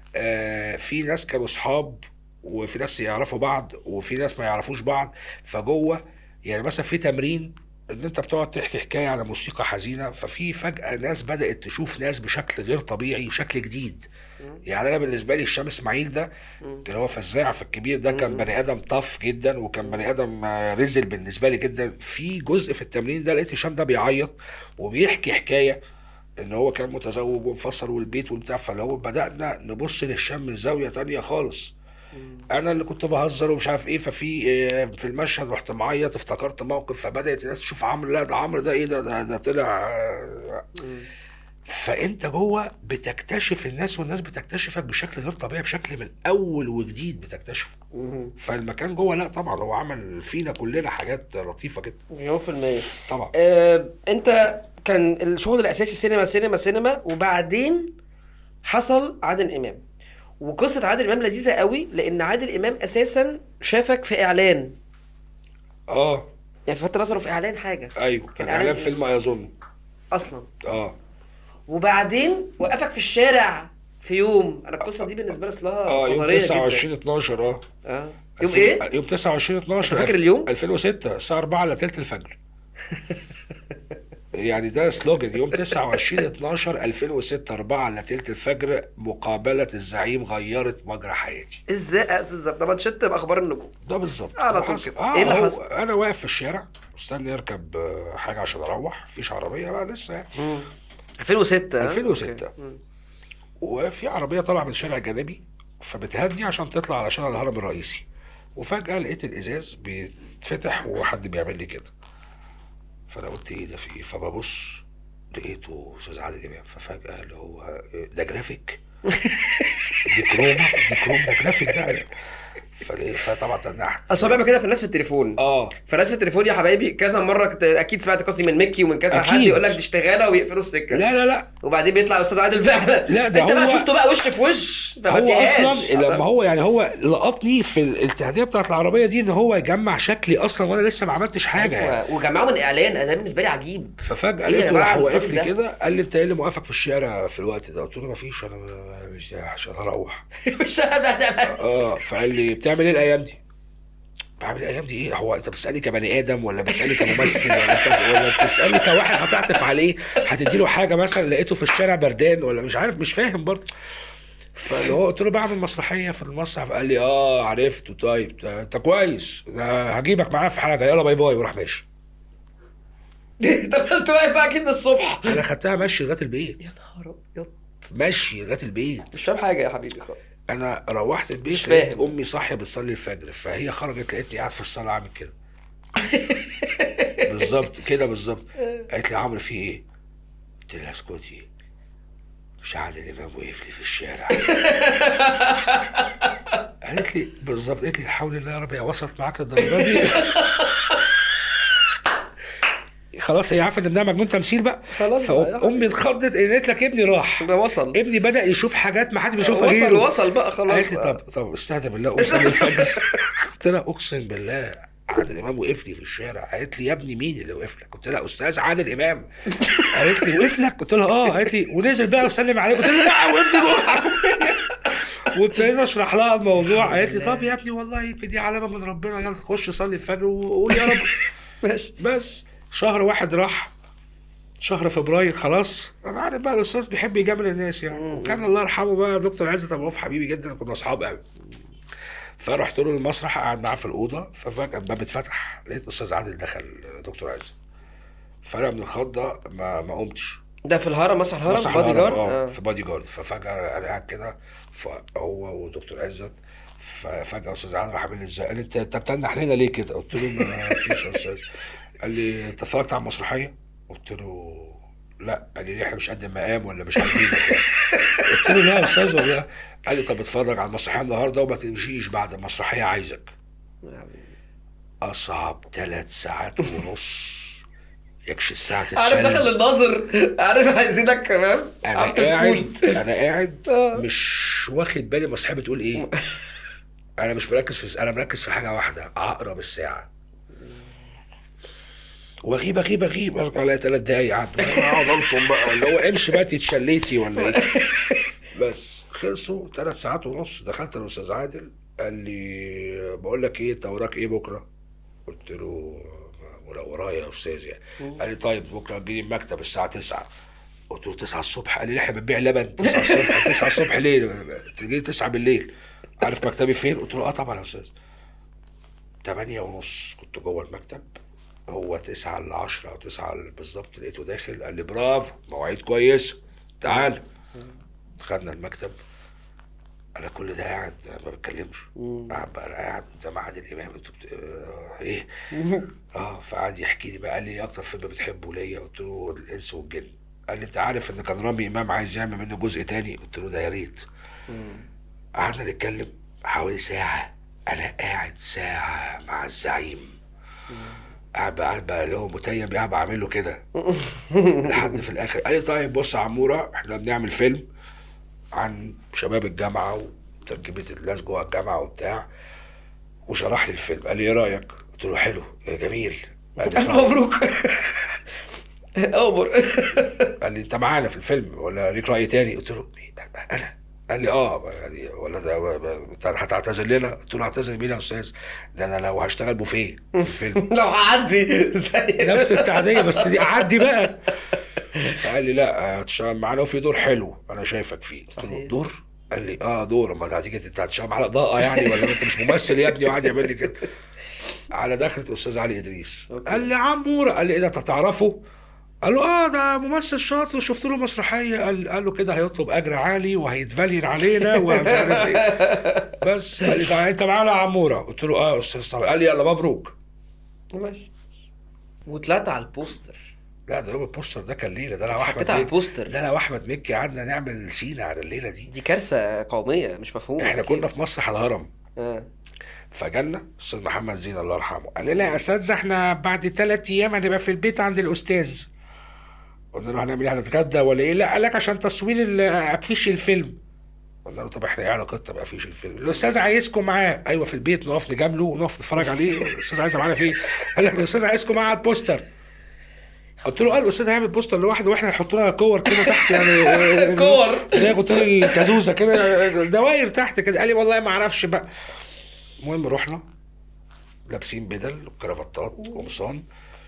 آه في ناس كانوا اصحاب وفي ناس يعرفوا بعض وفي ناس ما يعرفوش بعض فجوه يعني مثلا في تمرين ان انت بتقعد تحكي حكايه على موسيقى حزينه ففي فجاه ناس بدات تشوف ناس بشكل غير طبيعي بشكل جديد يعني انا بالنسبه لي هشام اسماعيل ده اللي هو فزاع في الكبير ده كان بني ادم طف جدا وكان بني ادم آه، رزل بالنسبه لي جدا في جزء في التمرين ده لقيت هشام ده بيعيط وبيحكي حكايه ان هو كان متزوج وانفصل والبيت والبتاع فاللي هو بدانا نبص لهشام من زاويه تانية خالص انا اللي كنت بهزر ومش عارف ايه ففي آه، في المشهد رحت معيط افتكرت موقف فبدات الناس تشوف عمرو لا ده عمرو ده ايه ده ده, ده طلع آه، فانت جوه بتكتشف الناس والناس بتكتشفك بشكل غير طبيعي بشكل من اول وجديد بتكتشفه فالمكان جوه لا طبعا هو عمل فينا كلنا حاجات لطيفه جدا مليون في المية طبعا آه، انت كان الشغل الاساسي سينما سينما سينما وبعدين حصل عادل امام وقصه عادل امام لذيذه قوي لان عادل امام اساسا شافك في اعلان اه يعني فت نظره في اعلان حاجه ايوه كان كان إعلان اعلان إيه؟ فيلم ايظن اصلا اه وبعدين وقفك في الشارع في يوم انا القصه دي بالنسبه لي اصلها اه يوم قمرية 29 12 اه جدا اه يوم ايه؟ يوم 29 12 أنت فاكر اليوم؟ 2006 الساعه 4 الا تلت الفجر يعني ده سلوجن يوم 29 12 2006 4 على تلت الفجر مقابله الزعيم غيرت مجرى حياتي ازاي بالظبط ده مانشيت باخبار النجوم ده بالظبط على طول وحصل- كده. اه إيه اللي هو حصل؟ انا واقف في الشارع مستني اركب آه، حاجه عشان اروح مفيش عربيه بقى لسه يعني 2006 ها؟ 2006 أوكي. مم. وفي عربيه طالعه من الشارع الجانبي فبتهدي عشان تطلع على شارع الهرم الرئيسي وفجاه لقيت الازاز بيتفتح وحد بيعمل لي كده فانا قلت ايه ده في ايه فببص لقيته استاذ عادل امام ففجاه اللي هو إيه، ده جرافيك دي كروما دي كروما ده جرافيك ده فلقيت- فطبعا تنحت اصل هو بيعمل كده في الناس في التليفون اه فالناس في التليفون يا حبايبي كذا مره كنت اكيد سمعت قصدي من ميكي ومن كذا حد أكيد. يقول لك دي اشتغاله ويقفلوا السكه لا لا لا وبعدين بيطلع استاذ عادل فعلا لا، ده انت بقى هو- شفته بقى وش في وش فما هو فيهاش اصلا لما هو يعني هو لقطني في التهدئه بتاعت العربيه دي ان هو يجمع شكلي اصلا وانا لسه ما عملتش حاجه يعني. وجمعوا من اعلان ده بالنسبه لي عجيب ففجاه إيه يا لقيته جماعة راح واقف الراجل لي ده؟ كده قال لي انت ايه اللي موقفك في الشارع في الوقت ده قلت له ما فيش انا م- مش عشان هروح مش أنا- اه فقال لي بتعمل ايه الايام دي؟ بعمل الايام دي ايه؟ هو انت بتسالني كبني ادم ولا بتسالني كممثل ولا انت ولا بتسالني كواحد هتعطف عليه هتدي له حاجه مثلا لقيته في الشارع بردان ولا مش عارف مش فاهم برضه فاللي هو قلت له بعمل مسرحيه في المسرح فقال لي اه عرفته طيب ده انت كويس ده هجيبك معايا في حاجه يلا باي باي وراح ماشي ده فضلت واقف بقى كده الصبح انا خدتها مشي لغايه البيت يا نهار ابيض مشي لغايه البيت مش فاهم حاجه يا حبيبي خالص انا روحت مش البيت لقيت فاهم. امي صاحيه بتصلي الفجر فهي خرجت لقيتني قاعد في الصاله عامل كده بالظبط كده بالظبط قالت لي يا عمرو في ايه؟ قلت لها اسكتي مش عادل امام وقف لي في الشارع قالت لي بالظبط قالت لي الحول الله يا رب هي وصلت معاك للدرجه دي خلاص هي عارفه ان ده مجنون تمثيل بقى خلاص بقى. فامي اتخضت قالت لك ابني راح ده وصل ابني بدا يشوف حاجات ما حد بيشوفها وصل غيره وصل بقى خلاص قالت لي بقى. طب طب استهدى بالله اقسم بالفجر قلت لها اقسم بالله عادل امام وقف لي في الشارع قالت لي يا ابني مين اللي وقف لك؟ قلت لها استاذ عادل امام قالت لي وقف لك؟ قلت لها اه قالت لي ونزل بقى وسلم عليك قلت لها لا وقفت جوه العربية. وابتديت اشرح لها الموضوع قالت لي طب يا ابني والله يمكن دي علامه من ربنا يلا خش صلي الفجر وقول يا رب ماشي بس شهر واحد راح شهر فبراير خلاص انا عارف بقى الاستاذ بيحب يجامل الناس يعني وكان الله يرحمه بقى دكتور عزت ابو عوف حبيبي جدا كنا اصحاب قوي فرحت له المسرح قاعد معاه في الاوضه ففجاه الباب اتفتح لقيت استاذ عادل دخل دكتور عزت فانا من الخضه ما ما قمتش ده في الهرم مسرح الهرم مسرح بادي الهرم، جارد اه آه. في بادي جارد ففجاه انا قاعد كده فهو ودكتور عزت ففجاه استاذ عادل راح عامل لي ازاي قال لي انت انت بتنح لنا ليه كده قلت له ما فيش يا استاذ قال لي انت اتفرجت على المسرحيه قلت له لا قال لي احنا مش قد المقام ولا مش عايزينك يعني قلت له لا يا استاذ ولا قال لي طب اتفرج على المسرحيه النهارده وما تمشيش بعد المسرحيه عايزك اصعب ثلاث ساعات ونص يكشي الساعه عارف تتشل دخل الناظر عارف عايزينك كمان انا افتر قاعد سكول انا قاعد آه. مش واخد بالي المسرحيه بتقول ايه انا مش مركز في انا مركز في حاجه واحده عقرب الساعه واغيب اغيب اغيب ارجع الاقي ثلاث دقايق عدوا اقعد انطم بقى اللي هو امشي بقى تتشليتي ولا ايه بس خلصوا ثلاث ساعات ونص دخلت الاستاذ عادل قال لي بقول لك ايه انت وراك ايه بكره؟ قلت له ولا ورايا يا استاذ يعني قال لي طيب بكره تجيلي المكتب الساعه 9 قلت له 9 الصبح قال لي احنا بنبيع لبن 9 الصبح 9 الصبح ليه؟ تجي 9 بالليل عارف مكتبي فين؟ قلت له اه طبعا يا استاذ 8 ونص كنت جوه المكتب هو 9 ل 10 او 9 بالظبط لقيته داخل قال لي برافو مواعيد كويسه تعال دخلنا المكتب انا كل ده قاعد ما بتكلمش قاعد بقى أنا قاعد قدام عادل امام انتوا بت... آه ايه اه فقعد يحكي لي بقى قال لي ايه اكتر فيلم بتحبه ليا قلت له الانس والجن قال لي انت عارف ان كان رامي امام عايز يعمل منه جزء تاني قلت له ده يا ريت قعدنا نتكلم حوالي ساعه انا قاعد ساعه مع الزعيم قاعد بقى قاعد بقى اللي هو متيم قاعد بعمل له كده لحد في الاخر قال لي طيب بص يا عموره احنا بنعمل فيلم عن شباب الجامعه وتركيبه الناس جوه الجامعه وبتاع وشرح لي الفيلم قال لي ايه رايك؟ قلت له حلو جميل قال لي الف طيب. مبروك امر قال لي انت معانا في الفيلم ولا ليك راي تاني؟ قلت له مين؟ انا قال لي اه يعني ولا ده هتعتذر لنا قلت له اعتذر مين يا استاذ ده انا لو هشتغل بوفيه في الفيلم لو هعدي زي نفس التعديه بس دي اعدي بقى فقال لي لا هتشتغل معانا وفي دور حلو انا شايفك فيه قلت له صحيح. دور قال لي اه دور امال هتيجي انت هتشتغل معانا اضاءه يعني ولا انت مش ممثل يا ابني وقعد يعمل لي كده على دخلة استاذ علي ادريس أوكي. قال لي عموره قال لي ايه ده انت تعرفه قال له اه ده ممثل شاطر شفت له مسرحيه قال, قال له كده هيطلب اجر عالي وهيتفلين علينا ومش عارف ايه بس قال لي ده انت معانا يا عموره قلت له اه يا استاذ طبعا قال لي يلا مبروك ماشي وطلعت على البوستر لا ده يوم البوستر ده كان ليله ده انا واحمد حطيت على مكي البوستر. ده انا واحمد مكي قعدنا نعمل سينا على الليله دي دي كارثه قوميه مش مفهومه احنا أكيد. كنا في مسرح الهرم آه. فجالنا استاذ محمد زين الله يرحمه قال لنا يا استاذ احنا بعد ثلاث ايام هنبقى في البيت عند الاستاذ قلنا له هنعمل ايه هنتغدى ولا ايه لا قال لك عشان تصوير ال- افيش الفيلم قلنا له طب احنا ايه علاقتنا بافيش الفيلم الاستاذ عايزكم معاه ايوه في البيت نقف نجامله ونقف نتفرج عليه الاستاذ عايزنا معانا فين قال لك الاستاذ عايزكم معاه على البوستر قلت له قال الاستاذ هيعمل بوستر لوحده واحنا نحط لنا كور كده تحت يعني كور. زي غطيان الكازوزه كده دواير تحت كده قال لي والله ما اعرفش بقى المهم رحنا لابسين بدل وكرافتات وقمصان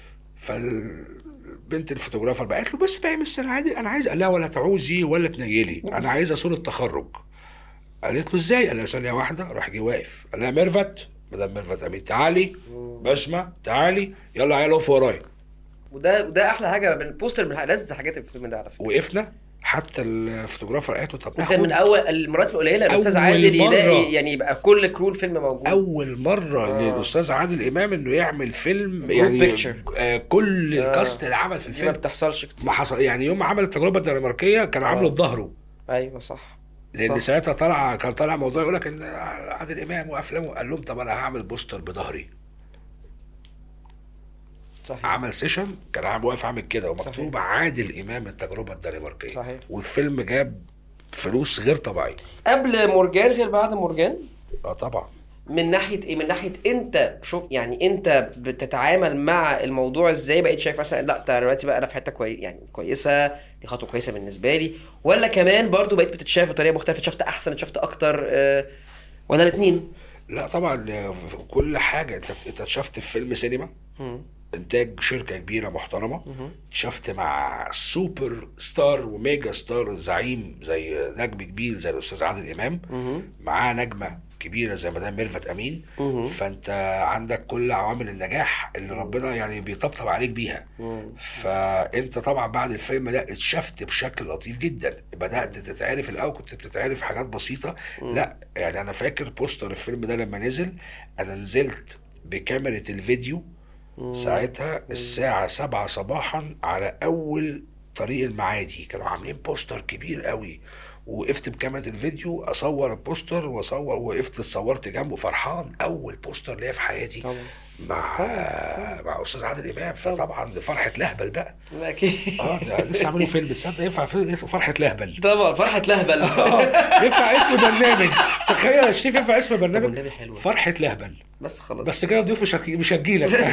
فالبنت الفوتوغرافر بقى قالت له بس بقى يا مستر عادل انا عايز لا ولا تعوزي ولا تنيلي انا عايزه صوره تخرج قالت له ازاي؟ قال لها ثانيه واحده راح جه واقف قال لها ميرفت مدام ميرفت امين تعالي بسمه تعالي يلا عيال اقف ورايا وده وده احلى حاجه من البوستر من ألذ حاجات الفيلم ده على فكره وقفنا حتى الفوتوغرافر قالت له طب وكان ناخد من اول المرات القليله الاستاذ أول عادل مرة. يلاقي يعني يبقى كل كرو الفيلم موجود اول مره آه. للاستاذ عادل امام انه يعمل فيلم Group يعني picture. آه كل الكاست اللي عمل في دي ما الفيلم بتحصلش كتير ما حصل يعني يوم ما عمل التجربه الدنماركيه كان عامله آه. بظهره ايوه صح لان صح. ساعتها طلع كان طالع موضوع يقول لك ان عادل امام وافلامه قال لهم طب انا هعمل بوستر بظهري صحيح عمل سيشن كان عامل واقف عامل كده ومكتوب عادل امام التجربه الدنماركيه صحيح. والفيلم جاب فلوس غير طبيعيه قبل مورجان غير بعد مورجان اه طبعا من ناحيه ايه من ناحيه انت شوف يعني انت بتتعامل مع الموضوع ازاي بقيت شايف مثلا لا ده دلوقتي بقى انا في حته كويس يعني كويسه دي خطوه كويسه بالنسبه لي ولا كمان برضو بقيت بتتشاف بطريقه مختلفه شفت احسن شفت اكتر آه، ولا الاثنين لا طبعا في كل حاجه انت انت شفت في فيلم سينما انتاج شركه كبيره محترمه شفت مع سوبر ستار وميجا ستار زعيم زي نجم كبير زي الاستاذ عادل امام معاه نجمه كبيره زي مدام ميرفت امين فانت عندك كل عوامل النجاح اللي ربنا يعني بيطبطب عليك بيها فانت طبعا بعد الفيلم ده اتشفت بشكل لطيف جدا بدات تتعرف الاول كنت بتتعرف حاجات بسيطه لا يعني انا فاكر بوستر الفيلم ده لما نزل انا نزلت بكاميرا الفيديو ساعتها الساعة سبعة صباحا على أول طريق المعادي كانوا عاملين بوستر كبير قوي وقفت بكاميرا الفيديو اصور البوستر واصور وقفت اتصورت جنبه فرحان اول بوستر ليا في حياتي طبعا. مع مع استاذ عادل امام فطبعا دي فرحه لهبل بقى اكيد اه ده لسه عاملين فيلم تصدق ينفع فيلم اسمه فرحه لهبل طبعا فرحه لهبل اه ينفع اسم برنامج تخيل يا شريف ينفع اسم برنامج والنبي حلو. فرحه لهبل بس خلاص بس كده الضيوف مش هتجي- مش هتجيلك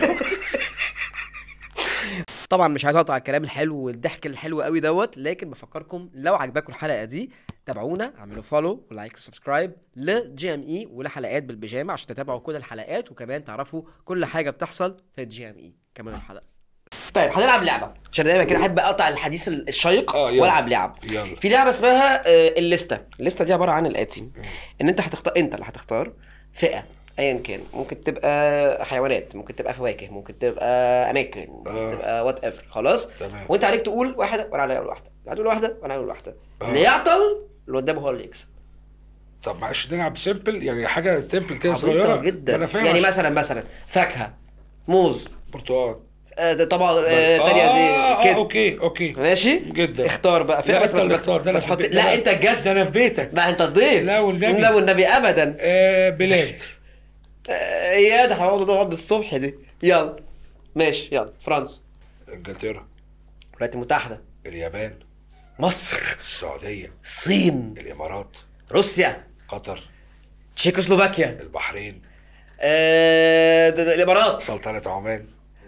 طبعا مش عايز اقطع الكلام الحلو والضحك الحلو قوي دوت لكن بفكركم لو عجبكم الحلقه دي تابعونا اعملوا فولو ولايك وسبسكرايب لجي ام اي ولحلقات بالبيجامه عشان تتابعوا كل الحلقات وكمان تعرفوا كل حاجه بتحصل في الجي ام اي كملوا الحلقه طيب هنلعب لعبه عشان دايما كده احب اقطع الحديث الشيق آه، يلا. والعب لعب يلا. في لعبه اسمها آه، الليسته الليسته دي عباره عن الاتي ان انت هتختار انت اللي هتختار فئه ايا كان ممكن تبقى حيوانات ممكن تبقى فواكه ممكن تبقى اماكن ممكن آه. تبقى وات ايفر خلاص تمام. وانت عليك تقول واحده وانا عليا اقول واحده هتقول واحده وانا هقول واحده آه. اللي يعطل اللي قدامه هو اللي يكسب طب معلش نلعب سيمبل يعني حاجه سيمبل كده عبيطة صغيره جدا انا فاهم يعني عشان- مثلا مثلا فاكهه موز برتقال آه ده طبعا آه تانية آه، زي آه، كده اوكي اوكي ماشي جدا اختار بقى لا بس انت ما- اللي ما- اختار ده ما انا في تحط البيت. لا ده- انت الجست ده انا في بيتك بقى انت الضيف لا والنبي. لا والنبي ابدا آه بلاد آه، يا ده هنقعد نقعد الصبح دي يلا ماشي يلا فرنسا انجلترا الولايات المتحده اليابان مصر السعوديه الصين الامارات روسيا قطر تشيكوسلوفاكيا البحرين آه، د- د- الامارات سلطنه عمان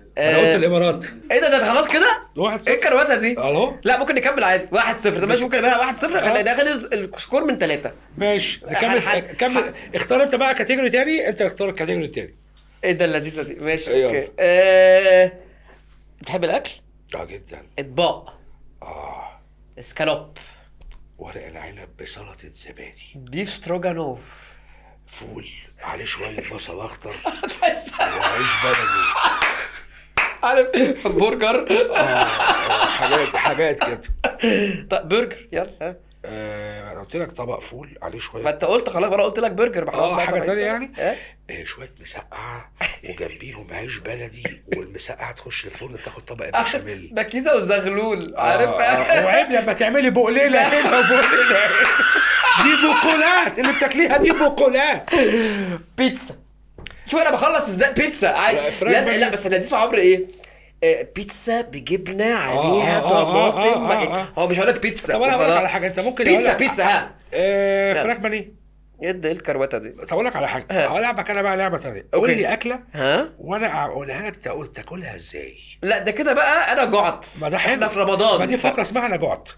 انا آه، قلت الامارات ايه ده ده خلاص كده واحد ايه صفر الكروته دي اهو لا ممكن نكمل عادي 1 0 ماشي ممكن نعملها 1 0 خلينا داخل السكور من ثلاثة ماشي حد- كمل كمل اختار انت بقى كاتيجوري تاني انت اختار الكاتيجوري التاني ايه ده اللذيذه دي ماشي يلا. اوكي آه... بتحب الاكل اه جدا اطباق اه اسكالوب ورق العنب بسلطه زبادي بيف ستروجانوف فول عليه شويه بصل اخضر تحس وعيش بلدي عارف برجر آه، حاجات حاجات كده طب برجر يلا ها آه، انا قلت لك طبق فول عليه ما شويه انت قلت خلاص انا قلت لك برجر ما خلاص اه بقى حاجه سبعين تانية سنة. يعني ها؟ آه، شويه مسقعه وجنبيهم عيش بلدي والمسقعه تخش الفرن تاخد طبق البشاميل بكيزه وزغلول عارف آه، آه، وعيب لما تعملي بقليله هنا وبقليله هنا. دي بقولات اللي بتاكليها دي بقولات بيتزا شوف انا بخلص ازاي بيتزا عادي فراخ لازم بني. لا بس اللذيذ في عمرو ايه آه، بيتزا بجبنه عليها آه، آه، آه، طماطم آه، آه، آه. هو مش هقول لك بيتزا طب انا هقول لك وخلاص. على حاجه انت ممكن أقول بيتزا لك- بيتزا ها آه، لا. فراخ بانيه ايه ده ايه الكروته دي طب اقول لك على حاجه ها. هلعبك انا بقى لعبه ثانيه أوكي. قول لي اكله ها وانا اقولها لك تقول تاكلها ازاي لا ده كده بقى انا جعت ما ده حلو احنا في رمضان ما دي فقره اسمها انا جعت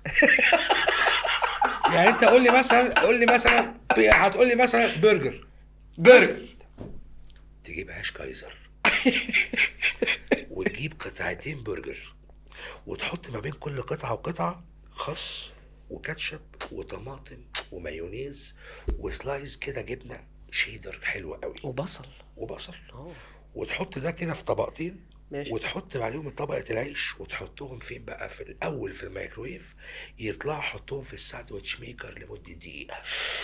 يعني انت قول لي مثلا قول لي مثلا هتقول لي مثلا برجر برجر تجيب عيش كايزر وتجيب قطعتين برجر وتحط ما بين كل قطعه وقطعه خس وكاتشب وطماطم ومايونيز وسلايز كده جبنه شيدر حلوه قوي وبصل وبصل اه وتحط ده كده في طبقتين ماشي. وتحط عليهم طبقة العيش وتحطهم فين بقى في الأول في الميكرويف يطلعوا حطهم في الساندوتش ميكر لمدة دقيقة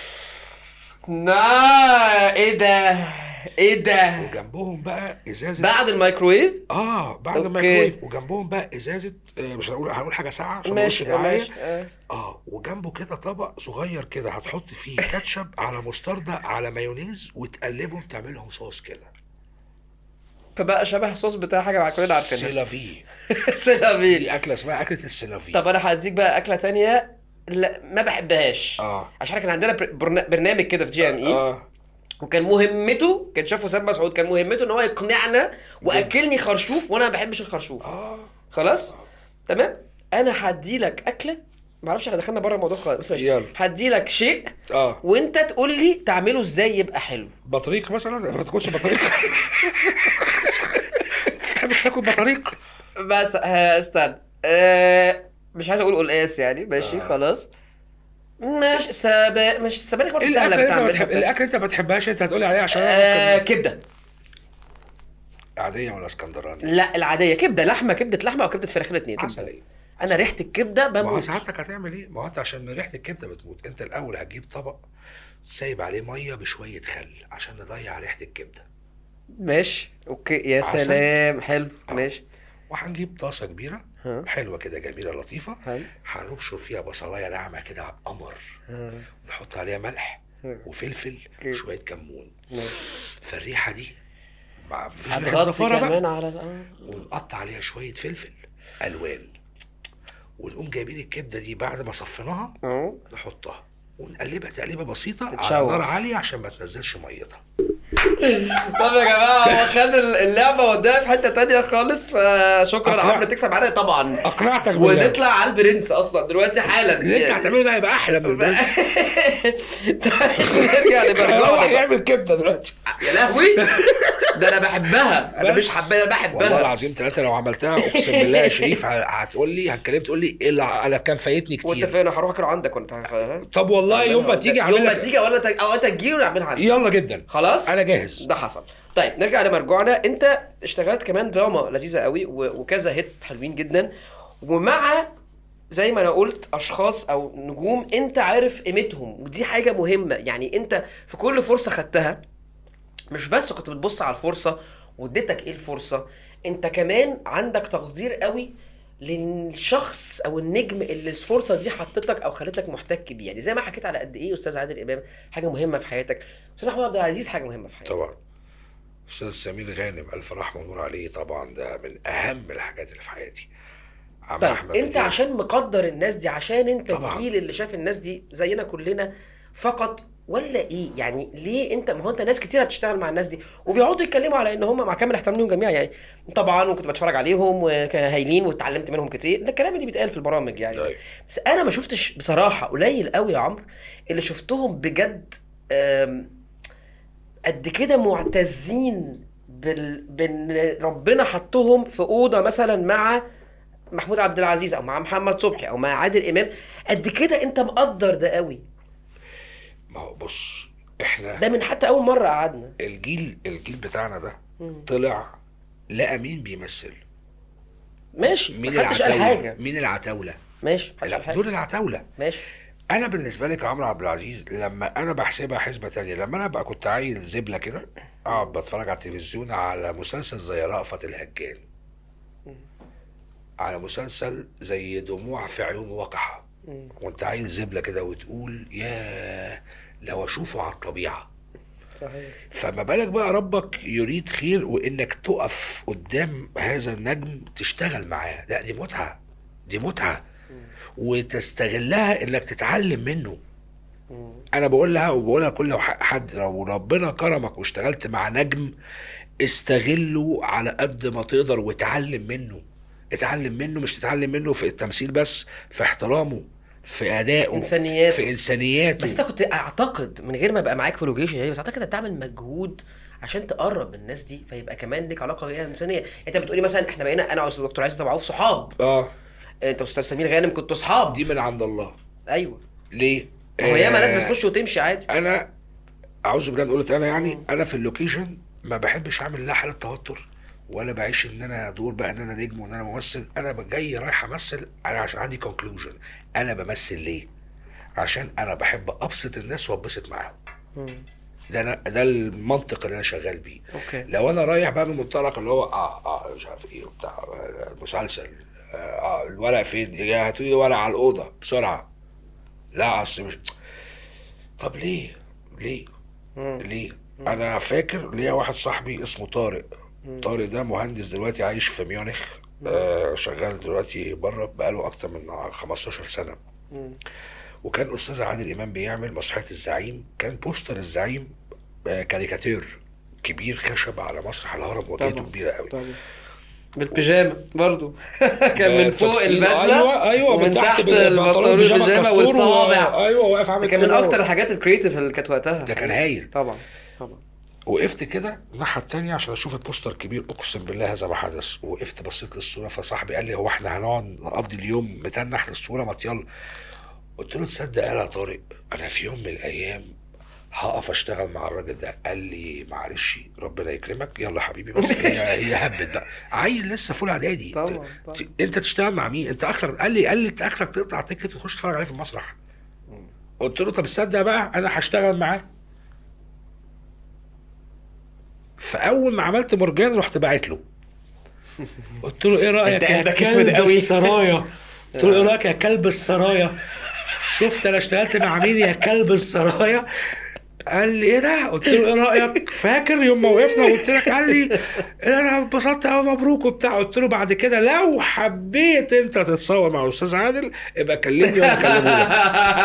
نا ايه ده ايه ده وجنبهم بقى إزازة بعد الميكرويف اه بعد أوكي. الميكرويف وجنبهم بقى ازازه آه مش هنقول هنقول حاجه ساقعه عشان ما ماشي نقولش دعاية. ماشي آه. اه وجنبه كده طبق صغير كده هتحط فيه كاتشب على مستردة على مايونيز وتقلبهم تعملهم صوص كده فبقى شبه صوص بتاع حاجه مع كلنا عارفينها سيلافي سيلافيل دي اكله اسمها اكله السيلافي طب انا هديك بقى اكله تانية لا ما بحبهاش اه عشان كان عندنا بر- برنا- برنامج كده في جي ام اي اه وكان مهمته كان شافه سام مسعود كان مهمته ان هو يقنعنا واكلني خرشوف وانا ما بحبش الخرشوف اه خلاص تمام انا هديلك اكله ما اعرفش احنا دخلنا بره الموضوع خالص بس ماشي يلا. هديلك شيء اه وانت تقول لي تعمله ازاي يبقى حلو بطريق مثلا ما تاكلش بطريق تحبش تاكل بطريق بس ها استنى أه مش عايز اقول قلقاس يعني ماشي آه. خلاص ماشي سبا مش السبانخ برضه ايه سهله الاكل اللي انت بتعملها بتحب الاكل انت ما بتحبهاش انت هتقولي عليه عشان آه انا ممكن كبده عاديه ولا اسكندراني لا العاديه كبده لحمه كبده لحمه او كبده فراخ الاثنين عسليه انا ريحه الكبده ما هو بموت سعادتك هتعمل ايه؟ ما هو انت عشان من ريحه الكبده بتموت، انت الاول هتجيب طبق سايب عليه ميه بشويه خل عشان نضيع ريحه الكبده، ماشي اوكي يا عسل. سلام حلو آه. ماشي وهنجيب طاسه كبيره ها. حلوه كده جميله لطيفه حلو. هنبشر فيها بصلايه ناعمه كده على القمر ونحط عليها ملح ها. وفلفل اوكي. شويه كمون ماشي. فالريحه دي مع مفيش ريحه هتغطي زفاره كمان بقى على ال- آه. ونقطع عليها شويه فلفل الوان ونقوم جايبين الكبده دي بعد ما صفيناها اه نحطها ونقلبها تقليبه بسيطه على تتشوح. نار عاليه عشان ما تنزلش ميتها طب يا جماعه هو خد اللعبه وداها في حته تانية خالص فشكرا أقنع- عمرو تكسب معانا طبعا اقنعتك بالله ونطلع على البرنس اصلا دلوقتي حالا اللي انت هتعمله ده هيبقى احلى من البنت نرجع هو لبرجوله هيعمل كبده دلوقتي يا لهوي ده انا بحبها انا بس. مش حباها انا والله بحبها العظيم ثلاثه لو عملتها اقسم بالله يا شريف ه- هتقول لي هتكلم تقول لي ايه اللي انا كان فايتني وانت كتير فين هروح اكل عندك وانت ها؟ طب والله يوم ما تيجي يوم اعمل ما لك تيجي ولا تج... او انت تجيلي ونعملها عندك يلا جدا خلاص انا جاهز ده حصل طيب نرجع لمرجوعنا انت اشتغلت كمان دراما لذيذه قوي و... وكذا هيت حلوين جدا ومع زي ما انا قلت اشخاص او نجوم انت عارف قيمتهم ودي حاجه مهمه يعني انت في كل فرصه خدتها مش بس كنت بتبص على الفرصه واديتك ايه الفرصه انت كمان عندك تقدير قوي للشخص او النجم اللي الفرصه دي حطتك او خلتك محتك بيه يعني زي ما حكيت على قد ايه استاذ عادل امام حاجه مهمه في حياتك استاذ محمود عبد العزيز حاجه مهمه في حياتك طبعا استاذ سمير غانم الف رحمه ونور عليه طبعا ده من اهم الحاجات اللي في حياتي عم طيب احمد انت بديع. عشان مقدر الناس دي عشان انت طبعا. الجيل اللي شاف الناس دي زينا كلنا فقط ولا ايه يعني ليه انت ما هو انت ناس كتيره بتشتغل مع الناس دي وبيقعدوا يتكلموا على ان هم مع كامل احترام ليهم جميعا يعني طبعا وكنت بتفرج عليهم وكانوا هايلين واتعلمت منهم كتير ده الكلام اللي بيتقال في البرامج يعني أيوة. بس انا ما شفتش بصراحه قليل قوي يا عمرو اللي شفتهم بجد آم، قد كده معتزين بال... بان ربنا حطهم في اوضه مثلا مع محمود عبد العزيز او مع محمد صبحي او مع عادل امام قد كده انت مقدر ده قوي ما هو بص احنا ده من حتى اول مره قعدنا الجيل الجيل بتاعنا ده طلع لقى مين بيمثل ماشي مين محدش قال العتاولة حاجه مين العتاولة ماشي محدش قال لا حاجه دول العتاولة ماشي انا بالنسبه لي كعمرو عبد العزيز لما انا بحسبها حسبه تانية لما انا بقى كنت عيل زبله كده اقعد بتفرج على التلفزيون على مسلسل زي رأفت الهجان على مسلسل زي دموع في عيون وقحة وانت عيل زبله كده وتقول يا لو اشوفه على الطبيعه صحيح فما بالك بقى ربك يريد خير وانك تقف قدام هذا النجم تشتغل معاه لا دي متعه دي متعه وتستغلها انك تتعلم منه انا بقول لها وبقولها لكل ح- حد لو ربنا كرمك واشتغلت مع نجم استغله على قد ما تقدر وتعلم منه اتعلم منه مش تتعلم منه في التمثيل بس في احترامه في ادائه إنسانياته. في انسانياته بس انت كنت اعتقد من غير ما ابقى معاك في لوكيشن يعني بس اعتقد هتعمل مجهود عشان تقرب من الناس دي فيبقى كمان ليك علاقه بيها انسانيه انت بتقولي مثلا احنا بقينا انا واستاذ دكتور عايز معروف صحاب اه انت واستاذ سمير غانم كنتوا صحاب دي من عند الله ايوه ليه؟ هو ياما آه، ناس بتخش وتمشي عادي انا اعوذ بالله من قولة انا يعني انا في اللوكيشن ما بحبش اعمل لا حاله توتر ولا بعيش ان انا دور بقى ان انا نجم وان انا ممثل انا جاي رايح امثل انا عشان عندي كونكلوجن انا بمثل ليه عشان انا بحب ابسط الناس واتبسط معاهم ده أنا ده المنطق اللي انا شغال بيه أوكي. لو انا رايح بقى من منطلق اللي هو اه اه مش عارف ايه وبتاع آه، المسلسل اه, آه الورق فين يا هاتوا لي ورق على الاوضه بسرعه لا اصل مش طب ليه ليه ليه انا فاكر ليا واحد صاحبي اسمه طارق طارق ده مهندس دلوقتي عايش في ميونخ آه شغال دلوقتي بره بقاله اكتر من 15 سنه وكان استاذ عادل امام بيعمل مسرحيه الزعيم كان بوستر الزعيم آه كاريكاتير كبير خشب على مسرح الهرم وجهته كبيره قوي طبعا بالبيجامه برضو كان من فوق تفصيل. البدله ايوه ايوه ومن تحت بالبنطلون البنطلون البيجامه البيجامه كاستور والصوابع و- ايوه واقف ده عامل كان من كده. اكتر الحاجات الكريتيف اللي كانت وقتها ده كان هايل طبعا طبعا وقفت كده الناحيه التانية عشان اشوف البوستر كبير اقسم بالله هذا ما حدث وقفت بصيت للصوره فصاحبي قال لي هو احنا هنقعد نقضي اليوم متنح للصوره ما يلا قلت له تصدق قال يا طارق انا في يوم من الايام هقف اشتغل مع الراجل ده قال لي معلش ربنا يكرمك يلا حبيبي بس هي هي هبت بقى عيل لسه فول اعدادي طبعا، ت- طبعا. ت- انت تشتغل مع مين انت اخرك قال لي قال لي انت اخرك تقطع تيكت وتخش تتفرج عليه في المسرح قلت له طب تصدق بقى انا هشتغل معاه فاول ما عملت مرجان رحت باعت له قلت له ايه رايك انت يا قلبك اسود كلب قوي. السرايا قلت له ايه رايك يا كلب السرايا شفت انا اشتغلت مع مين يا كلب السرايا قال لي ايه ده؟ قلت له ايه رايك؟ فاكر يوم ما وقفنا وقلت لك قال لي إيه انا انبسطت قوي مبروك وبتاع قلت له بعد كده لو حبيت انت تتصور مع استاذ عادل ابقى كلمني وانا اكلمه لك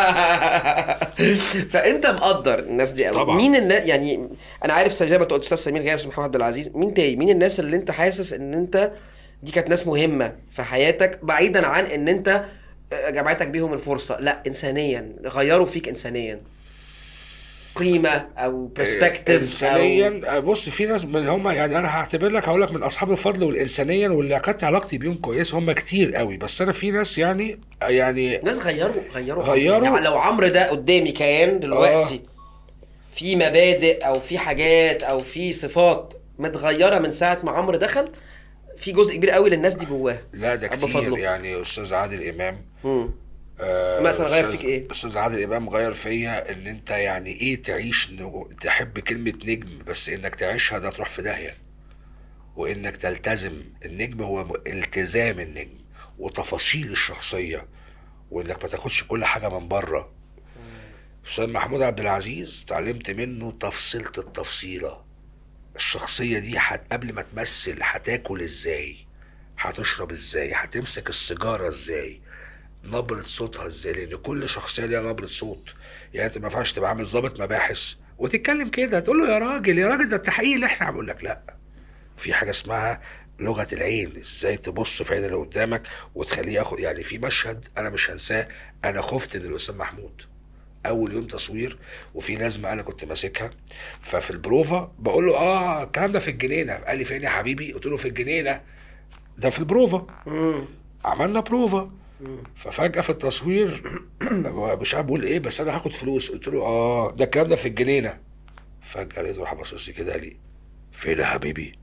فانت مقدر الناس دي قوي طبعا. مين الناس يعني انا عارف زي ما انت قلت استاذ سمير غير استاذ محمد عبد العزيز مين تاني مين الناس اللي انت حاسس ان انت دي كانت ناس مهمه في حياتك بعيدا عن ان انت آه، جمعتك بيهم الفرصه لا انسانيا غيروا فيك انسانيا قيمه او برسبكتيف انسانيا بص في ناس من هم يعني انا هعتبر لك هقول لك من اصحاب الفضل والانسانيا واللي كانت علاقتي بيهم كويس هم كتير قوي بس انا في ناس يعني يعني ناس غيروا غيروا غيروا. يعني لو عمرو ده قدامي كيان دلوقتي في مبادئ او في حاجات او في صفات متغيره من ساعه ما عمرو دخل في جزء كبير قوي للناس دي جواه لا ده أب كتير فضله. يعني استاذ عادل امام مم. آه، مثلا غير أستاذ- فيك إيه؟ استاذ عادل امام غير فيا ان انت يعني ايه تعيش نجو- تحب كلمه نجم بس انك تعيشها ده تروح في داهيه وانك تلتزم النجم هو م- التزام النجم وتفاصيل الشخصيه وانك ما تاخدش كل حاجه من بره استاذ محمود عبد العزيز اتعلمت منه تفصيلة التفصيله الشخصيه دي حت قبل ما تمثل هتاكل ازاي هتشرب ازاي هتمسك السيجاره ازاي نبرة صوتها ازاي لان كل شخصية ليها نبرة صوت يعني انت ما ينفعش تبقى عامل ضابط مباحث وتتكلم كده تقول له يا راجل يا راجل ده التحقيق اللي احنا بقول لك لا في حاجة اسمها لغة العين ازاي تبص في عين اللي قدامك وتخليه ياخد يعني في مشهد انا مش هنساه انا خفت من الاستاذ محمود اول يوم تصوير وفي لازمه انا كنت ماسكها ففي البروفا بقول له اه الكلام ده في الجنينه قال لي فين يا حبيبي قلت له في الجنينه ده في البروفا عملنا بروفا ففجاه في التصوير مش عارف بقول ايه بس انا هاخد فلوس قلت له اه ده الكلام ده في الجنينه فجاه لقيته راح باصص لي كده قال لي فين يا حبيبي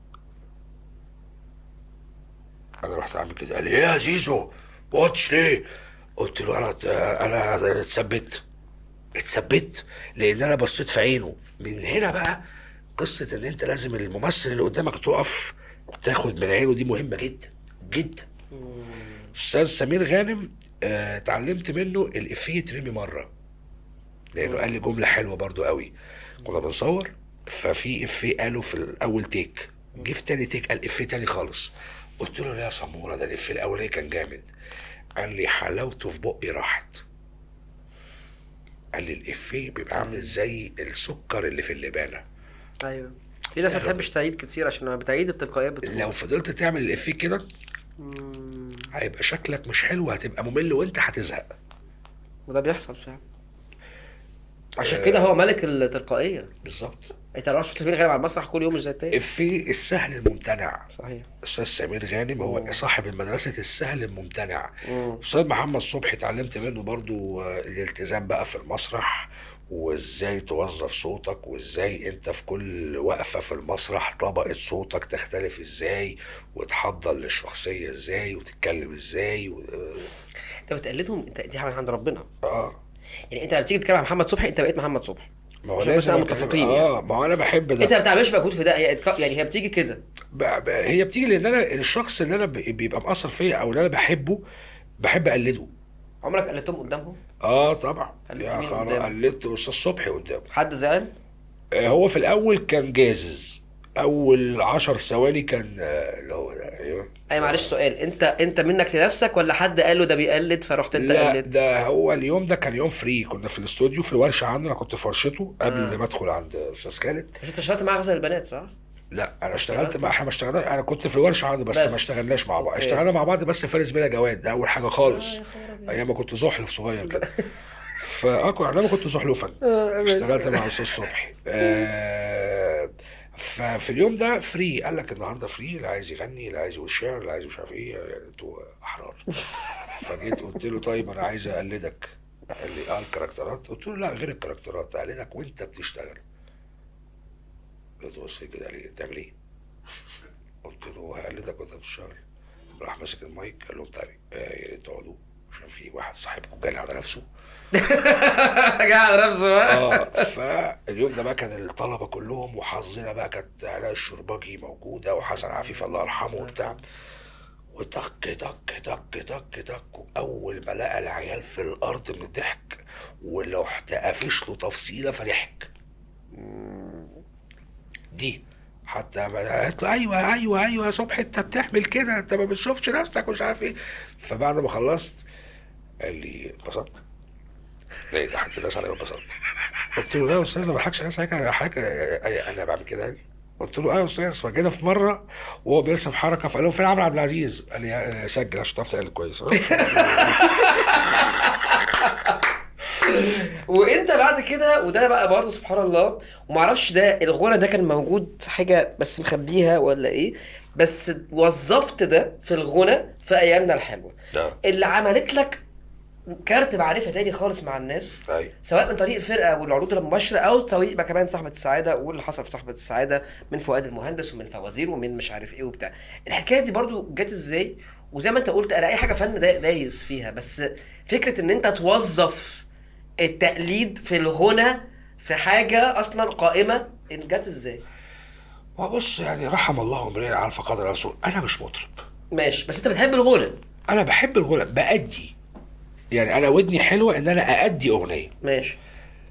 انا رحت عامل كده قال لي ايه يا زيزو واتش ليه قلت له انا انا اتثبت اتثبت لان انا بصيت في عينه من هنا بقى قصه ان انت لازم الممثل اللي قدامك تقف تاخد من عينه دي مهمه جدا جدا استاذ سمير غانم آه، اتعلمت منه الافيه يترمي مره لانه قال لي جمله حلوه برضو قوي كنا بنصور ففي افيه قاله في الاول تيك جه في تاني تيك قال افيه تاني خالص قلت له لا يا سموره ده الافيه الاولاني كان جامد قال لي حلاوته في بقي راحت قال لي الافيه بيبقى عامل زي السكر اللي في اللبانه ايوه في ناس ما بتحبش تعيد كتير عشان لما بتعيد التلقائيه بتروح لو فضلت تعمل الافيه كده هيبقى شكلك مش حلو هتبقى ممل وانت هتزهق وده بيحصل فعلا عشان كده هو ملك التلقائيه بالظبط انت لو شفت سمير غانم على المسرح كل يوم مش زي التاني افيه السهل الممتنع صحيح استاذ سمير غانم هو صاحب المدرسه السهل الممتنع استاذ محمد صبحي اتعلمت منه برضو آه، الالتزام بقى في المسرح وازاي توظف صوتك وازاي انت في كل وقفه في المسرح طبقه صوتك تختلف ازاي وتحضر للشخصيه ازاي وتتكلم ازاي و... انت بتقلدهم انت دي حاجه من عند ربنا اه يعني انت لما بتيجي تتكلم عن محمد صبحي انت بقيت محمد صبحي ما هو عشان بس لازم احنا أكلم- متفقين اه يعني. ما هو انا بحب ده انت ما بتعملش مجهود في ده هي اتك- يعني هي بتيجي كده ب... ب... هي بتيجي لان انا الشخص اللي انا ب... بيبقى مأثر فيا او اللي انا بحبه بحب اقلده عمرك قلدتهم قدامهم اه طبعا قلدت يا مين خرا قدامه؟ قلدت استاذ صبحي قدامه حد زعل آه هو في الاول كان جازز اول عشر ثواني كان آه اللي هو ده ايوه اي معلش سؤال انت انت منك لنفسك ولا حد قال له ده بيقلد فرحت انت لا قلدت ده هو اليوم ده كان يوم فري كنا في الاستوديو في الورشه عندنا كنت في ورشته قبل ما ادخل عند استاذ خالد مش انت اشتغلت مع غزل البنات صح؟ لا انا اشتغلت مع احنا ما اشتغلنا انا كنت في الورشه عنده بس, بس. ما اشتغلناش مع بعض أوكي. اشتغلنا مع بعض بس فارس بلا جواد ده اول حاجه خالص يا خبر أبيض. ايام ما كنت زحلف صغير كده فاه كنت- انا كنت زحلوفا اشتغلت مع استاذ صبحي آه ففي اليوم ده فري قال لك النهارده فري اللي عايز يغني اللي عايز يقول شعر اللي عايز مش عارف ايه يعني انتوا احرار فجيت قلت له طيب انا عايز اقلدك قال لي اه الكاركترات قلت له لا غير الكاركترات اقلدك وانت بتشتغل قلت له بص كده قال لي تعمل ايه؟ قلت له هقلدك وانت بتشتغل راح ماسك المايك قال لهم طيب آه، يا ريت تقعدوا عشان في واحد صاحبكم جالي على نفسه جاي على نفسه بقى اه فاليوم ده بقى كان الطلبه كلهم وحظنا بقى كانت علاء الشرباجي موجوده وحسن عفيف الله يرحمه وبتاع وتك تك تك تك تك اول ما لقى العيال في الارض من الضحك ولو قافش له تفصيله فضحك دي حتى ما قالت له ايوه ايوه ايوه يا صبحي انت بتعمل كده انت ما بتشوفش نفسك ومش عارف ايه فبعد ما خلصت قال لي اتبسطت ليه ضحكت الناس عليا واتبسطت قلت له لا يا استاذ ما بضحكش الناس عليك أنا حاجه انا أنا بعمل كده يعني قلت له اه يا استاذ فجينا في مره وهو بيرسم حركه فقال له فين عمرو عبد العزيز؟ قال لي آه، سجل عشان تعرف تقلد كويس وانت بعد كده وده بقى برضه سبحان الله ومعرفش ده الغنى ده كان موجود حاجه بس مخبيها ولا ايه بس وظفت ده في الغنى في ايامنا الحلوه لا اللي عملت لك كارت معرفه تاني خالص مع الناس ايوه سواء من طريق الفرقه والعروض المباشره او طريق بقى كمان صاحبه السعاده واللي حصل في صاحبه السعاده من فؤاد المهندس ومن فوازير ومن مش عارف ايه وبتاع الحكايه دي برضو جت ازاي وزي ما انت قلت انا اي حاجه فن دا- دايس فيها بس فكره ان انت توظف التقليد في الغنى في حاجه اصلا قائمه جت ازاي ما بص يعني رحم الله امرئ عرف قدر نفسه انا مش مطرب ماشي بس انت بتحب الغنى انا بحب الغنى بأدي يعني انا ودني حلوه ان انا أأدي اغنيه ماشي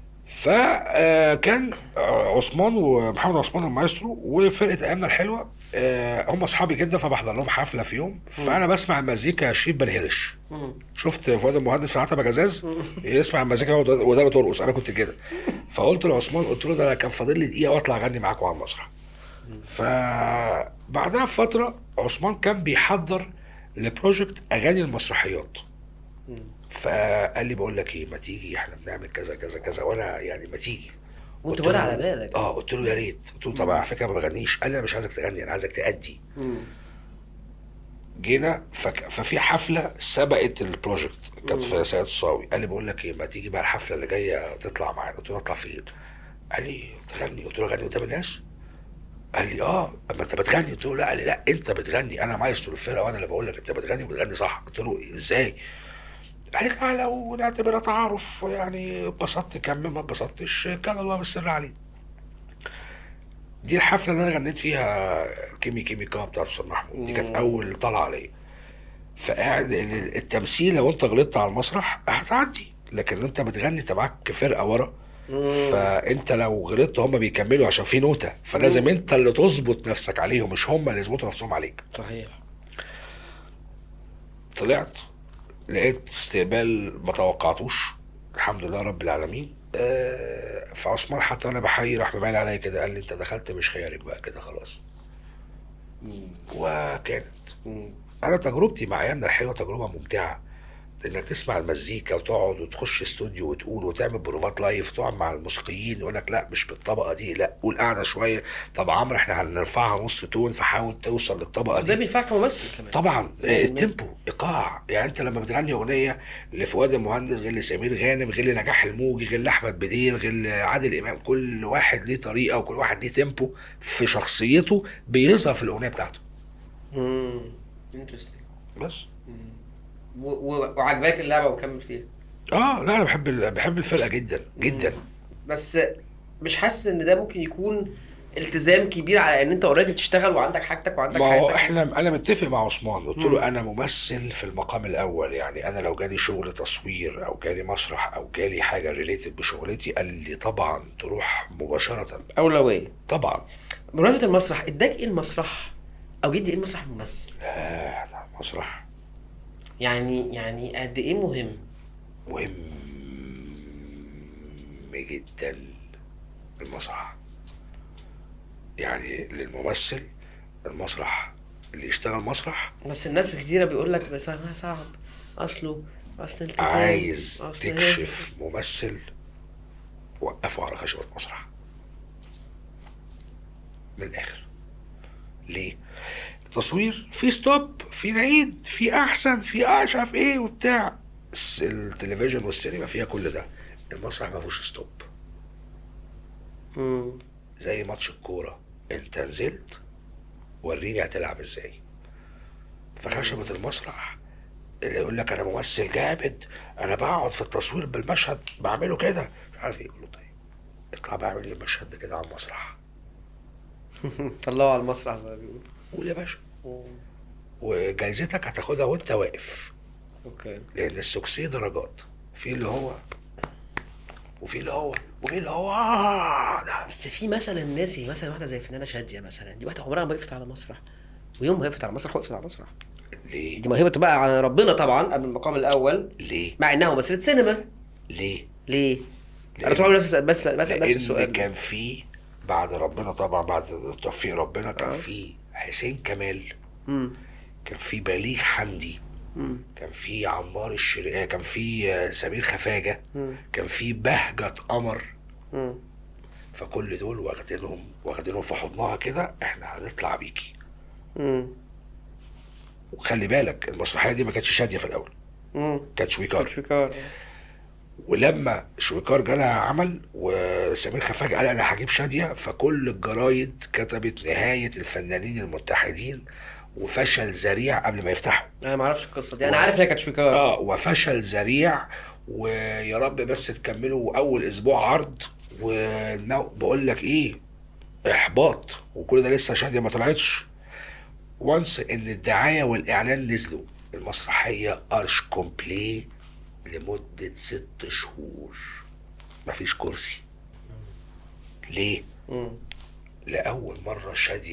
فكان عثمان ومحمد عثمان المايسترو وفرقه ايامنا الحلوه آه هم اصحابي جدا فبحضر لهم حفله في يوم فانا بسمع المزيكا شريف بنهرش شفت فؤاد المهندس في العتبه جزاز يسمع المزيكا ودانه ترقص انا كنت كده فقلت لعثمان قلت له ده انا كان فاضل لي دقيقه واطلع اغني معاكم على المسرح فبعدها بفتره عثمان كان بيحضر لبروجكت اغاني المسرحيات فقال لي بقول لك ايه ما تيجي احنا بنعمل كذا كذا كذا وانا يعني ما تيجي وانت قلت ولا له- على بالك. اه قلت له يا ريت قلت له طبعا على فكره ما بغنيش قال لي انا مش عايزك تغني انا عايزك تأدي جينا فك... ففي حفله سبقت البروجكت كانت في سيد الصاوي قال لي بقول لك ايه ما تيجي بقى الحفله اللي جايه تطلع معانا قلت له اطلع فين قال لي تغني قلت له غني قدام الناس قال لي اه اما انت بتغني قلت له لا قال لي لا انت بتغني انا مايسترو الفرقه وانا اللي بقول لك انت بتغني وبتغني صح قلت له ازاي قال لي تعالى ونعتبرها تعارف يعني اتبسطت كمل ما اتبسطتش كان الله بالسر عليه دي الحفله اللي انا غنيت فيها كيمي كيمي كا بتاعت استاذ محمود دي كانت اول طلعه ليا فقاعد ال- التمثيل لو انت غلطت على المسرح هتعدي لكن انت بتغني انت معاك فرقه ورا فانت لو غلطت هم بيكملوا عشان في نوته فلازم انت اللي تظبط نفسك عليهم مش هم اللي يظبطوا نفسهم عليك صحيح طلعت لقيت استقبال ما توقعتوش الحمد لله رب العالمين آه فعثمان حتى انا بحيي راح مبين عليا كده قال لي انت دخلت مش خيارك بقى كده خلاص وكانت انا تجربتي مع ايامنا الحلوه تجربه ممتعه انك تسمع المزيكا وتقعد وتخش استوديو وتقول وتعمل بروفات لايف وتقعد مع الموسيقيين يقول لك لا مش بالطبقه دي لا قول اعلى شويه طب عمرو احنا هنرفعها نص تون فحاول توصل للطبقه ده دي بينفعك كممثل كمان طبعا آه، التيمبو ايقاع يعني انت لما بتغني اغنيه لفؤاد المهندس غير لسمير غانم غير لنجاح الموجي غير لاحمد بدير غير لعادل امام كل واحد ليه طريقه وكل واحد ليه تيمبو في شخصيته بيظهر في الاغنيه بتاعته امم انترستنج بس وعجباك اللعبه وكمل فيها اه لا انا بحب ال- بحب الفرقه جدا جدا بس مش حاسس ان ده ممكن يكون التزام كبير على ان انت اوريدي بتشتغل وعندك حاجتك وعندك ما هو حياتك احنا انا متفق مع عثمان قلت له انا ممثل في المقام الاول يعني انا لو جالي شغل تصوير او جالي مسرح او جالي حاجه ريليتد بشغلتي قال لي طبعا تروح مباشره اولويه طبعا بمناسبه المسرح اداك ايه المسرح او يدي ايه المسرح الممثل آه ده مسرح يعني يعني قد ايه مهم مهم جدا المسرح يعني للممثل المسرح اللي يشتغل مسرح بس الناس كتيره بيقول لك بس أنا صعب اصله اصل التزام عايز أصل تكشف ممثل وقفه على خشبة مسرح من الآخر ليه؟ التصوير في ستوب في نعيد في أحسن في أعشف إيه وبتاع الس- التلفزيون والسينما فيها كل ده المسرح ما فيهوش ستوب مم. زي ماتش الكورة انت نزلت وريني هتلعب ازاي فخشبة المسرح اللي يقول لك انا ممثل جامد انا بقعد في التصوير بالمشهد بعمله كده مش عارف ايه يقول له طيب اطلع بعمل ايه المشهد ده كده على المسرح طلعوا على المسرح زي ما بيقولوا قول يا باشا وجايزتك هتاخدها وانت واقف اوكي لان السوكسي درجات في اللي هو وفي اللي هو وفي اللي هو آه ده بس في مثلا ناس يعني مثلا واحده زي فنانه شاديه مثلا دي واحده عمرها ما وقفت على مسرح ويوم ما وقفت على مسرح وقفت على مسرح ليه دي موهبه بقى عن ربنا طبعا قبل المقام الاول ليه مع انها ممثله سينما ليه ليه؟ لأن- انا طول عمري بسال بس بسال نفس لان السؤال ده. كان في بعد ربنا طبعا بعد توفيق ربنا كان آه. في حسين كمال مم. كان في بليغ حمدي مم. كان في عمار الشرقاء كان في آه، سمير خفاجة مم. كان في بهجة قمر مم. فكل دول واخدينهم واخدينهم في حضنها كده احنا هنطلع بيكي مم. وخلي بالك المسرحية دي ما كانتش شادية في الأول مم. كانت شويكار شكرا ولما شويكار جالها عمل وسمير خفاجة قال انا هجيب شادية فكل الجرايد كتبت نهاية الفنانين المتحدين وفشل ذريع قبل ما يفتحوا انا ما اعرفش القصه دي انا عارف هي كانت شكرا اه وفشل ذريع ويا رب بس تكملوا اول اسبوع عرض ونو بقول لك ايه احباط وكل ده لسه شادية ما طلعتش وانس ان الدعاية والاعلان نزلوا المسرحية ارش كومبلي لمدة ست شهور مفيش كرسي ليه؟ مم. لأول مرة شادية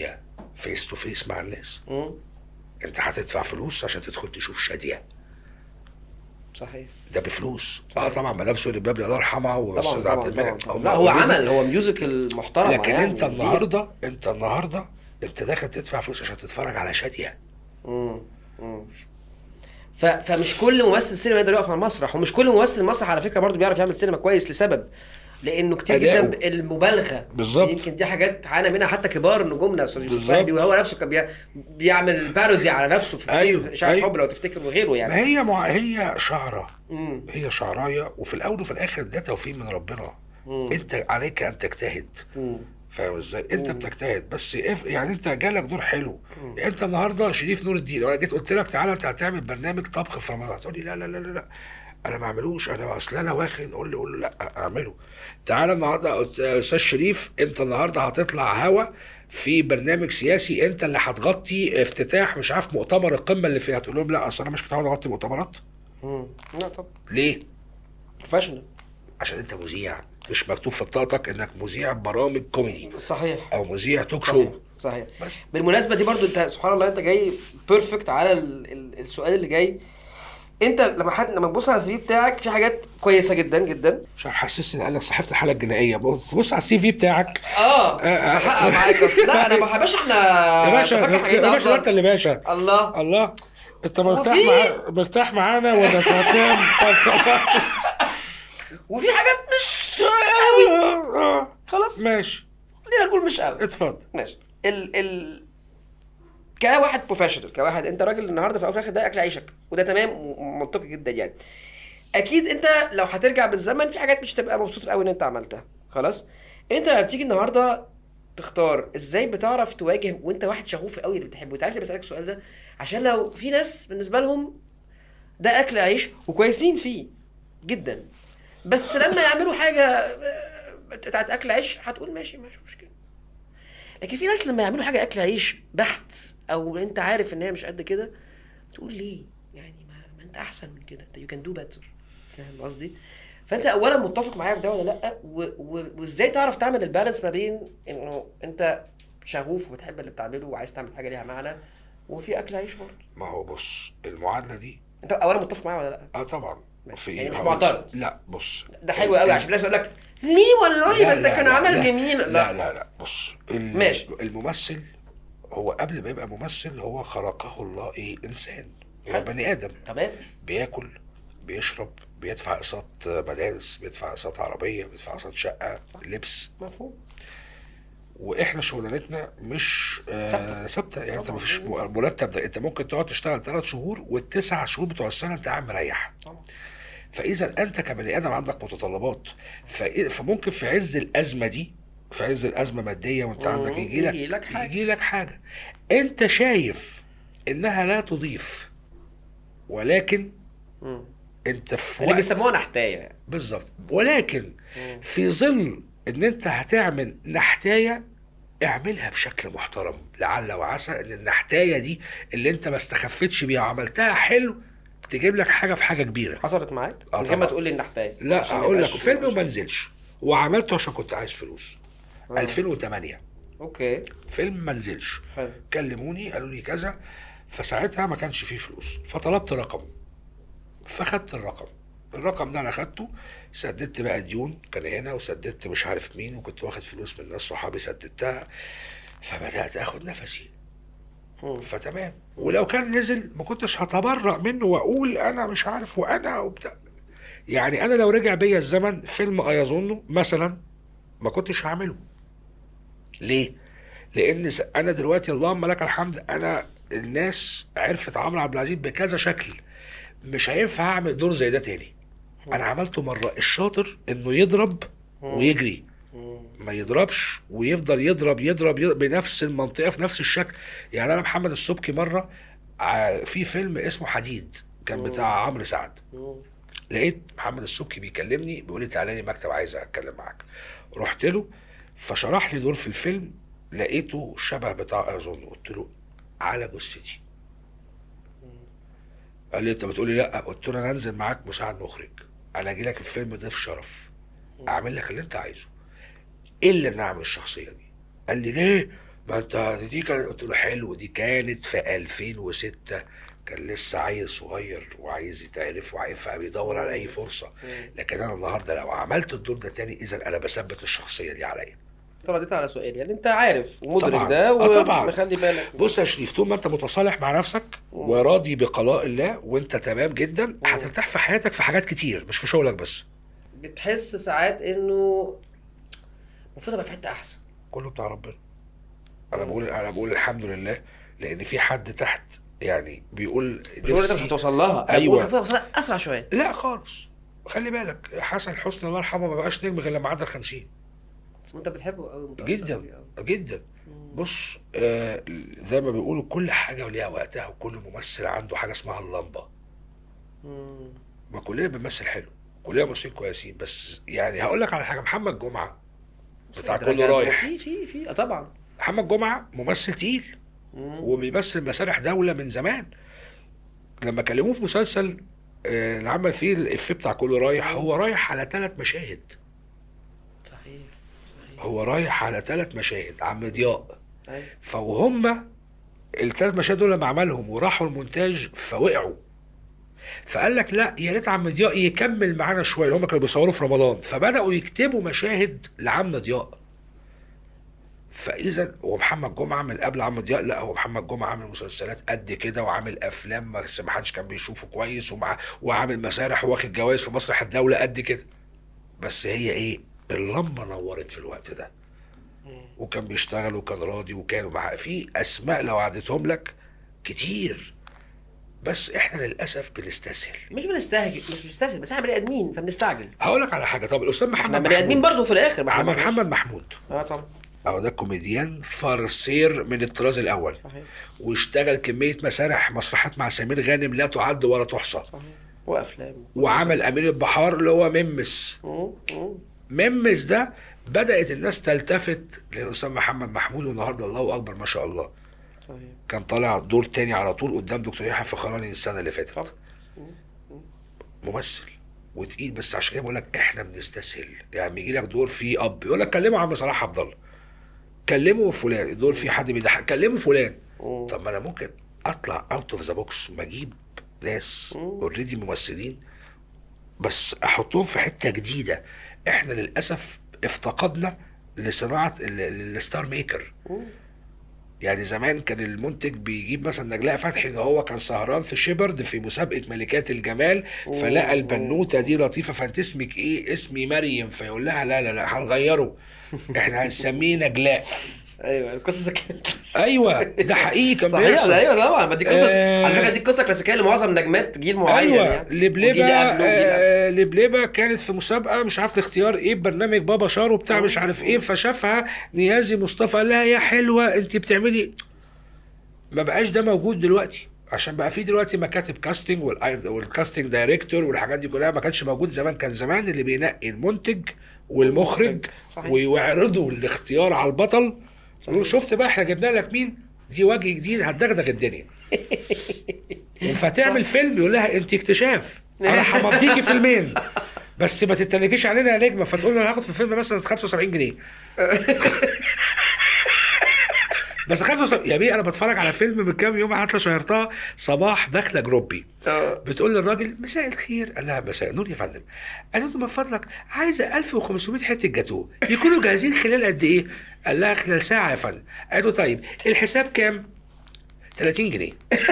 فيس تو فيس مع الناس مم. انت هتدفع فلوس عشان تدخل تشوف شاديه صحيح ده بفلوس اه طبعا مدام سوري بابلي الله يرحمها طبعا واستاذ طبعا, عبد طبعا, الملك طبعا. هم لا هو already- عمل هو ميوزيكال محترم لكن يعني انت كبير. النهارده انت النهارده انت داخل تدفع فلوس عشان تتفرج على شاديه مم. مم. ف... فمش كل ممثل سينما يقدر يقف على المسرح ومش كل ممثل مسرح على فكره برضه بيعرف يعمل سينما كويس لسبب لانه كتير أداؤه. جدا المبالغه بالظبط. يمكن دي حاجات عانى منها حتى كبار نجومنا استاذ يوسف بالظبط. وهبي وهو نفسه كان بي... بيعمل بارودي على نفسه في كتير أيوه، في اشاعه أيوه. حب لو تفتكر وغيره ما يعني هي مع... هي شعره مم. هي شعرايه وفي الاول وفي الاخر ده توفيق من ربنا انت عليك ان تجتهد مم. فاهم ازاي؟ انت بتجتهد بس اف يعني انت جالك دور حلو انت النهارده شريف نور الدين وانا جيت قلت لك تعالى انت هتعمل برنامج طبخ في رمضان هتقول لي لا لا لا لا لا انا ما اعملوش انا اصل انا واخد قول لي قول له لا اعمله تعالى النهارده قلت- يا استاذ شريف انت النهارده هتطلع هوا في برنامج سياسي انت اللي هتغطي افتتاح مش عارف مؤتمر القمه اللي فيها هتقول لهم لا اصل انا مش متعود اغطي مؤتمرات مم. لا طبعا ليه؟ بروفيشنال عشان انت مذيع مش مكتوب في بطاقتك انك مذيع برامج كوميدي صحيح او مذيع توك صحيح شو صحيح بس. بالمناسبه دي برضو انت سبحان الله انت جاي بيرفكت على ال... ال... السؤال اللي جاي انت لما حد لما تبص على السي في بتاعك في حاجات كويسه جدا جدا مش حسسني قال لك صحيفه الحاله الجنائيه بص بص على السي في بتاعك اه آه. بحقق معاك بس لا انا ما يا باشا احنا يا باشا أنت فاكر حاجات يا باشا أصلاً؟ انت اللي باشا الله الله انت مرتاح وفي- مع... مرتاح معانا ولا فاهم وفي حاجات مش قوي خلاص ماشي خلينا نقول مش قوي اتفضل ماشي ال ال كواحد بروفيشنال كواحد انت راجل النهارده في الاول وفي الاخر ده اكل عيشك وده تمام ومنطقي جدا يعني اكيد انت لو هترجع بالزمن في حاجات مش هتبقى مبسوط قوي ان انت عملتها خلاص انت لما بتيجي النهارده تختار ازاي بتعرف تواجه وانت واحد شغوف قوي اللي بتحبه انت عارف ليه بسالك السؤال ده عشان لو في ناس بالنسبه لهم ده اكل عيش وكويسين فيه جدا بس لما يعملوا حاجه آه، بتاعت اكل عيش هتقول ماشي ماشي مشكله لكن في ناس لما يعملوا حاجه اكل عيش بحت او انت عارف ان هي مش قد كده تقول ليه يعني ما, ما انت احسن من كده انت يو كان دو بيتر فاهم قصدي فانت اولا متفق معايا في ده ولا لا و... و... وازاي تعرف تعمل البالانس ما بين انه انت شغوف وبتحب اللي بتعمله وعايز تعمل حاجه ليها معنى وفي اكل عيش برضه ما هو بص المعادله دي انت اولا متفق معايا ولا لا اه طبعا ماشي. في يعني مش هقول- معترض. لا بص ده حلو قوي عشان الناس يقول لك ليه والله لا، بس ده لا، كان لا، عمل لا. جميل لا لا لا بص ال- ماشي. الممثل هو قبل ما يبقى ممثل هو خلقه الله ايه انسان هو حلو. بني ادم تمام بياكل بيشرب بيدفع اقساط مدارس بيدفع اقساط عربيه بيدفع اقساط شقه لبس مفهوم واحنا شغلانتنا مش آه، ثابتة. ثابته يعني انت طبعاً. مفيش م- مرتب ده انت ممكن تقعد تشتغل ثلاث شهور والتسع شهور بتوع السنه انت قاعد مريح طبعا فاذا انت كبني ادم عندك متطلبات فإ- فممكن في عز الازمه دي في عز الازمه ماديه وانت مم، عندك يجي لك يجي لك حاجة. يجي لك حاجه انت شايف انها لا تضيف ولكن مم. انت في اللي وقت بيسموها نحتايه يعني بالظبط ولكن في ظل ان انت هتعمل نحتايه اعملها بشكل محترم لعل وعسى ان النحتايه دي اللي انت ما استخفتش بيها وعملتها حلو تجيب لك حاجه في حاجه كبيره حصلت معاك آه من غير ما طبعاً. تقول لي النحتايه لا عشان ما اقول لك يبقاش- فيلم وما نزلش وعملته عشان كنت عايز فلوس آه. 2008 اوكي فيلم ما نزلش حلو كلموني قالوا لي كذا فساعتها ما كانش فيه فلوس فطلبت رقم فخدت الرقم الرقم ده انا خدته سددت بقى ديون كان هنا وسددت مش عارف مين وكنت واخد فلوس من ناس صحابي سددتها فبدات اخد نفسي مم. فتمام ولو كان نزل ما كنتش هتبرأ منه واقول انا مش عارف وانا وبتاع يعني انا لو رجع بيا الزمن فيلم ايظنه مثلا ما كنتش هعمله ليه لان س- انا دلوقتي اللهم لك الحمد انا الناس عرفت عمرو عبد العزيز بكذا شكل مش هينفع اعمل دور زي ده تاني انا عملته مره الشاطر انه يضرب ويجري ما يضربش ويفضل يضرب يضرب, يضرب بنفس المنطقه في نفس الشكل يعني انا محمد السبكي مره ع- في فيلم اسمه حديد كان بتاع عمرو سعد مم. لقيت محمد السبكي بيكلمني بيقول لي تعالى لي مكتب عايز اتكلم معاك رحت له فشرح لي دور في الفيلم لقيته شبه بتاع اظن قلت له على جثتي قال لي انت بتقولي لا قلت له انا انزل معاك مساعد مخرج انا اجي لك الفيلم ضيف شرف اعمل لك اللي انت عايزه الا ان اعمل الشخصيه دي قال لي ليه ما انت دي كانت قلت له حلو دي كانت في 2006 كان لسه عيل صغير وعايز يتعرف وعايز بيدور على اي فرصه لكن انا النهارده لو عملت الدور ده تاني اذا انا بثبت الشخصيه دي عليا انت رديت على سؤال يعني انت عارف ومدرك طبعاً. ده آه طبعاً. ومخلي بالك بص يا شريف طول ما انت متصالح مع نفسك وراضي بقضاء الله وانت تمام جدا هترتاح في حياتك في حاجات كتير مش في شغلك بس بتحس ساعات انه المفروض ابقى في حته احسن كله بتاع ربنا انا بقول انا بقول الحمد لله لان في حد تحت يعني بيقول مش هو اللي انت مش هتوصل لها أنا أيوة. بقول المفروض أوصل لها اسرع شويه لا خالص خلي بالك حسن حسني الله يرحمه ما بقاش نجم غير لما عدى ال 50 وانت بتحبه قوي متأثر جدا أوي أوي. جدا بص آه زي ما بيقولوا كل حاجه وليها وقتها وكل ممثل عنده حاجه اسمها اللمبه مم. ما كلنا بنمثل حلو كلنا ممثلين كويسين بس يعني هقول لك على حاجه محمد جمعه بتاع كله درجات. رايح في في في اه طبعا محمد جمعه ممثل تقيل وبيمثل مسارح دوله من زمان لما كلموه في مسلسل آه، اللي عمل فيه الافيه بتاع كله رايح هو رايح على ثلاث مشاهد صحيح صحيح هو رايح على ثلاث مشاهد عم ضياء أيوة. فوهم الثلاث مشاهد دول لما عملهم وراحوا المونتاج فوقعوا فقال لك لا يا ريت عم ضياء يكمل معانا شويه اللي هم كانوا بيصوروا في رمضان فبداوا يكتبوا مشاهد لعم ضياء فاذا ومحمد جمعه من قبل عم ضياء لا هو محمد جمعه عامل مسلسلات قد كده وعامل افلام ما ما حدش كان بيشوفه كويس ومع وعامل مسارح واخد جوائز في مسرح الدوله قد كده بس هي ايه اللمبه نورت في الوقت ده وكان بيشتغل وكان راضي وكان مع في اسماء لو عديتهم لك كتير بس احنا للاسف بنستسهل مش بنستهجن مش بنستسهل بس احنا بني ادمين فبنستعجل هقول لك على حاجه طب الاستاذ احنا محمد بني ادمين محمود برضه في الاخر ما عم احنا محمد محمود اه طبعا او ده كوميديان فرسير من الطراز الاول صحيح واشتغل كميه مسارح مسرحيات مع سمير غانم لا تعد ولا تحصى صحيح وافلام وعمل امير البحار اللي هو ممس مم، مم. ممس ده بدات الناس تلتفت للاستاذ محمد محمود والنهارده الله اكبر ما شاء الله صحيح كان طالع دور تاني على طول قدام دكتور يحيى فخراني السنه اللي طبعا. فاتت ممثل وتقيل بس عشان كده بقول لك احنا بنستسهل يعني يجي لك دور فيه اب يقول لك كلمه عم صلاح عبد الله كلمه فلان الدور فيه حد بيضحك كلمه فلان طب ما انا ممكن اطلع اوت اوف ذا بوكس ما اجيب ناس اوريدي ممثلين بس احطهم في حته جديده احنا للاسف افتقدنا لصناعه ال- ال- الستار ميكر يعني زمان كان المنتج بيجيب مثلا نجلاء فتحي ان هو كان سهران في شيبرد في مسابقه ملكات الجمال فلقى البنوته دي لطيفه فانت اسمك ايه؟ اسمي مريم فيقول لها لا لا لا هنغيره احنا هنسميه نجلاء ايوه القصص ايوه ده حقيقي كان صحيح بيحصل ايوه طبعا ما دي قصه آه. على فكره دي قصه كلاسيكيه لمعظم نجمات جيل معين ايوه يعني لبلبه وجيل قبله وجيل قبله. آه لبلبه كانت في مسابقه مش عارف اختيار ايه برنامج بابا شارو بتاع مش عارف ايه فشافها نيازي مصطفى قال لها يا حلوه انت بتعملي ما بقاش ده موجود دلوقتي عشان بقى في دلوقتي مكاتب كاستنج والآي- والكاستنج دايركتور والحاجات دي كلها ما كانش موجود زمان كان زمان اللي بينقي المنتج والمخرج صحيح. ويعرضوا الاختيار على البطل وشفت بقى احنا جبنا لك مين دي وجه جديد هتدغدغ الدنيا فتعمل فيلم يقول لها انت اكتشاف انا همضيكي فيلمين بس ما تتنكيش علينا يا نجمه فتقول له انا هاخد في الفيلم مثلا 75 جنيه بس 75 يا بيه انا بتفرج على فيلم من كام يوم قعدت شهرتها صباح داخله جروبي آه. بتقول للراجل مساء الخير قال لها مساء النور يا فندم قالت له من فضلك عايزه 1500 حته جاتوه يكونوا جاهزين خلال قد ايه قال لها خلال ساعه يا فندم قالت له طيب الحساب كام 30 جنيه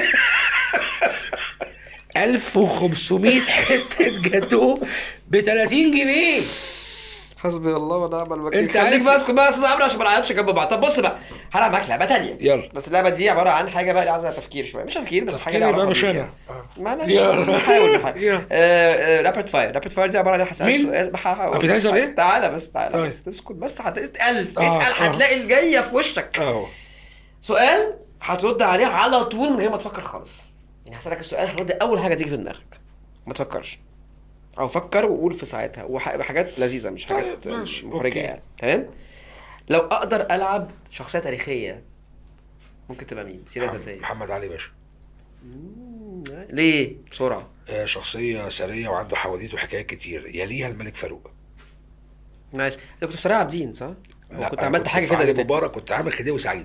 1500 حته جاتوه ب 30 جنيه حسبي الله ونعم الوكيل انت خليك عارف- بقى اسكت بقى يا استاذ عمرو عشان ما نعيطش جنب بعض طب بص بقى هلعب معاك لعبه تانية يلا. بس اللعبه دي عباره عن حاجه بقى عايزه تفكير شويه مش تفكير بس حاجه ليها يبقى علاقه مش بيك انا يعني. آه. معلش يلا. نحاول نحاول يلا. رابid فاير رابid فاير دي عباره عن هسألك مين؟ سؤال هقول لك. Appetizer ايه؟ تعالى بس تعالى طيب. بس تسكت بس هتتقل آه، اتقل آه. هتلاقي الجايه في وشك اهو سؤال هترد عليه على طول من غير ما تفكر خالص يعني هسألك السؤال هترد اول حاجه تيجي في دماغك ما تفكرش او فكر وقول في ساعتها وحاجات لذيذه مش حاجات طيب، ماشي، محرجه أوكي. يعني تمام لو اقدر العب شخصيه تاريخيه ممكن تبقى مين سيره ذاتيه محمد علي باشا ليه بسرعه آه، شخصية سرية وعنده حواديت وحكايات كتير يليها الملك فاروق ماشي انت كنت في سرايا عابدين صح؟ لا كنت أنا عملت حاجه في كده علي جدا مبارك كنت عامل خديوي سعيد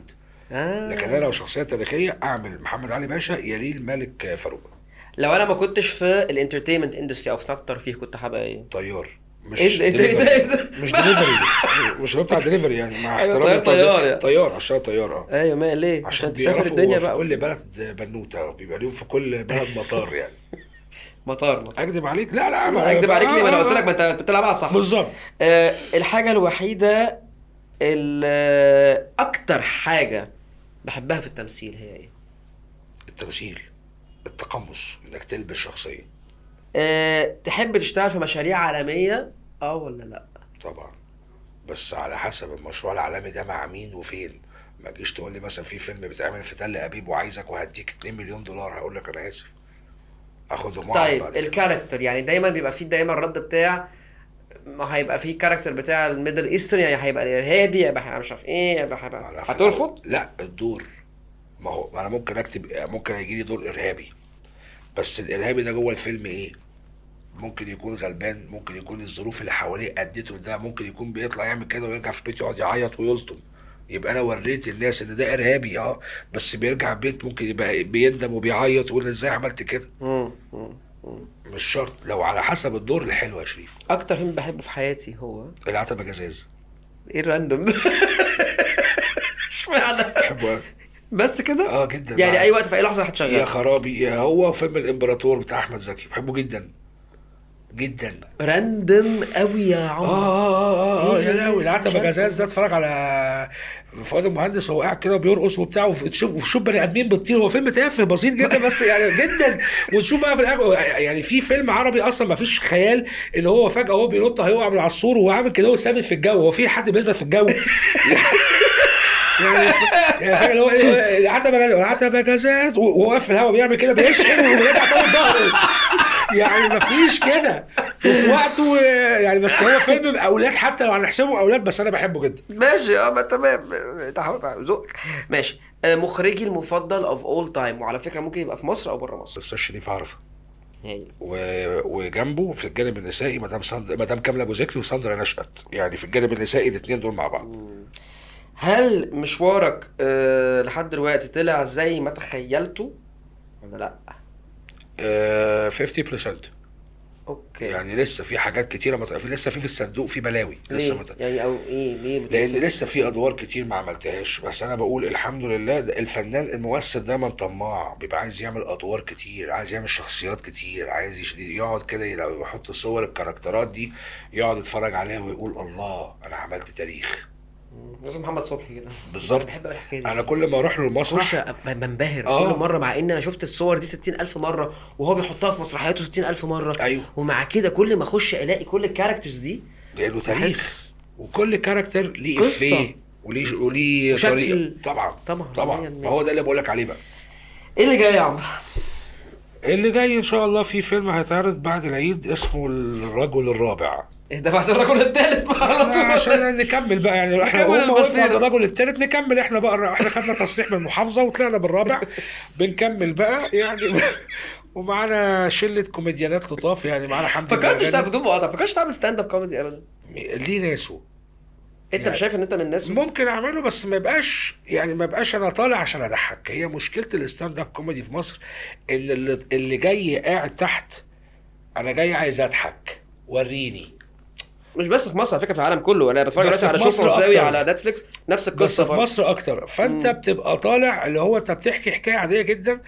آه. لكن انا لو شخصيه تاريخيه اعمل محمد علي باشا يليه الملك فاروق لو انا ما كنتش في الانترتينمنت اندستري او في صناعه الترفيه كنت هبقى ايه؟ طيار مش إيه ده- إيه ده- إيه ده- إيه ده؟ delivery. مش دليفري مش اللي هو بتاع دليفري يعني مع أيوة، احترامي طيار- طيار يعني. طيار عشان طيار اه ايوه ما ليه؟ عشان عشان تسافر بيعرفوا الدنيا في بقى كل بلد بنوته بيبقى ليهم في كل بلد مطار يعني مطار مطار اكذب عليك لا لا ما اكدب عليك ليه ما انا آه، قلت لك ما انت بتلعب على صح بالظبط آه الحاجه الوحيده ال- اكتر حاجه بحبها في التمثيل هي ايه؟ التمثيل التقمص انك تلبس شخصيه آه تحب تشتغل في مشاريع عالميه اه ولا لا؟ طبعا بس على حسب المشروع العالمي ده مع مين وفين ما تجيش تقول لي مثلا في فيلم بيتعمل في تل ابيب وعايزك وهديك 2 مليون دولار هقول لك انا اسف اخد معاهم طيب بعد كده. الكاركتر يعني دايما بيبقى فيه دايما الرد بتاع ما هيبقى فيه كاركتر بتاع الميدل ايسترن يعني هيبقى الارهابي هيبقى هيبقى مش عارف ايه هيبقى هيبقى على في هترفض؟ الأول- لا الدور ما هو ما انا ممكن اكتب ممكن يجي لي دور ارهابي بس الارهابي ده جوه الفيلم ايه ممكن يكون غلبان ممكن يكون الظروف اللي حواليه ادته لده ممكن يكون بيطلع يعمل كده ويرجع في البيت يقعد يعيط ويلطم يبقى انا وريت الناس ان ده ارهابي اه بس بيرجع البيت ممكن يبقى بيندم وبيعيط ويقول ازاي عملت كده مم. مم. مم. مش شرط لو على حسب الدور الحلو يا شريف اكتر فيلم بحبه في حياتي هو العتبه جزاز ايه الراندوم ده؟ اشمعنى؟ بحبه أوي. بس كده؟ اه جدا يعني مع- اي وقت في اي لحظه يا هتشغل خرابي يا هو وفيلم الامبراطور بتاع احمد زكي بحبه جدا جدا راندوم قوي يا عمر اه اه اه إيه يا ده؟ لاوي العتبه مش عارف. جزاز ده اتفرج على فؤاد المهندس وهو قاعد كده وبيرقص وبتاع وتشوف وتشوف بني ادمين بتطير هو فيلم تافه بسيط جدا بس يعني جدا وتشوف بقى في الاخر يعني في فيلم عربي اصلا ما فيش خيال ان هو فجاه هو بينط هيقع من على السور وهو عامل كده هو ثابت في الجو هو في حد بيثبت في الجو يعني يعني فجاه اللي هو إيه، العتبه جزاز العتبه جزاز وهو واقف في الهواء بيعمل كده بيشحن وبيرجع تاني ظهره يعني مفيش كده وفي وقته آه، يعني بس هو فيلم اولاد حتى لو هنحسبه اولاد بس انا بحبه جدا ماشي اه ما تمام ده ذوقك ماشي آه، مخرجي المفضل اوف اول تايم وعلى فكره ممكن يبقى في مصر او بره مصر استاذ شريف عرفه هايل و... وجنبه في الجانب النسائي مدام ساند... مدام كامله ابو ذكري وساندرا نشأت يعني في الجانب النسائي الاثنين دول مع بعض هل مشوارك أه لحد دلوقتي طلع زي ما تخيلته ولا لا آه 50% اوكي يعني لسه في حاجات كتيره مت... في لسه في في الصندوق في بلاوي لسه ليه مت... يعني او ايه ليه بتقول لان كده؟ لسه في ادوار كتير ما عملتهاش بس انا بقول الحمد لله ده الفنان الممثل دايما طماع بيبقى عايز يعمل ادوار كتير عايز يعمل شخصيات كتير عايز يش- يقعد كده لو يحط صور الكاركترات دي يقعد يتفرج عليها ويقول الله انا عملت تاريخ لازم محمد صبحي كده بالظبط أنا بحب أوي الحكايه دي انا كل ما اروح له بخش المسرح أبقى بنبهر آه. كل مره مع ان انا شفت الصور دي 60000 مره وهو بيحطها في مسرحياته 60000 مره أيوه. ومع كده كل ما اخش الاقي كل الكاركترز دي لانه تاريخ بحس. وكل كاركتر ليه قصة. افيه وليه وليه وشكل. طريقه طبعا طبعا، طبعا مية بالمية. ما هو ده اللي بقول لك عليه بقى ايه اللي جاي يا عمرو؟ اللي جاي ان شاء الله في فيلم هيتعرض بعد العيد اسمه الرجل الرابع ايه ده بعد الرجل الثالث بقى على طول عشان نكمل بقى يعني احنا نكمل هم وقفوا المسيرة. على الرجل الثالث نكمل احنا بقى احنا خدنا تصريح من المحافظه وطلعنا بالرابع بنكمل بقى يعني ومعانا شله كوميديانات لطاف يعني معانا حمدي فكرتش المرغني. تعمل بدون مقاطعه فكرتش تعمل ستاند اب كوميدي ابدا ليه ناسه انت مش شايف ان انت من الناس ممكن اعمله بس ما يبقاش يعني ما يبقاش انا طالع عشان اضحك هي مشكله الستاند اب كوميدي في مصر ان اللي, اللي جاي قاعد تحت انا جاي عايز اضحك وريني مش بس في مصر على فكره في العالم كله انا بتفرج بس دلوقتي على في شو مصر فرنساوي أكتر. على نتفليكس نفس بس القصه في برضه. مصر اكتر فانت بتبقى طالع اللي هو انت بتحكي حكايه عاديه جدا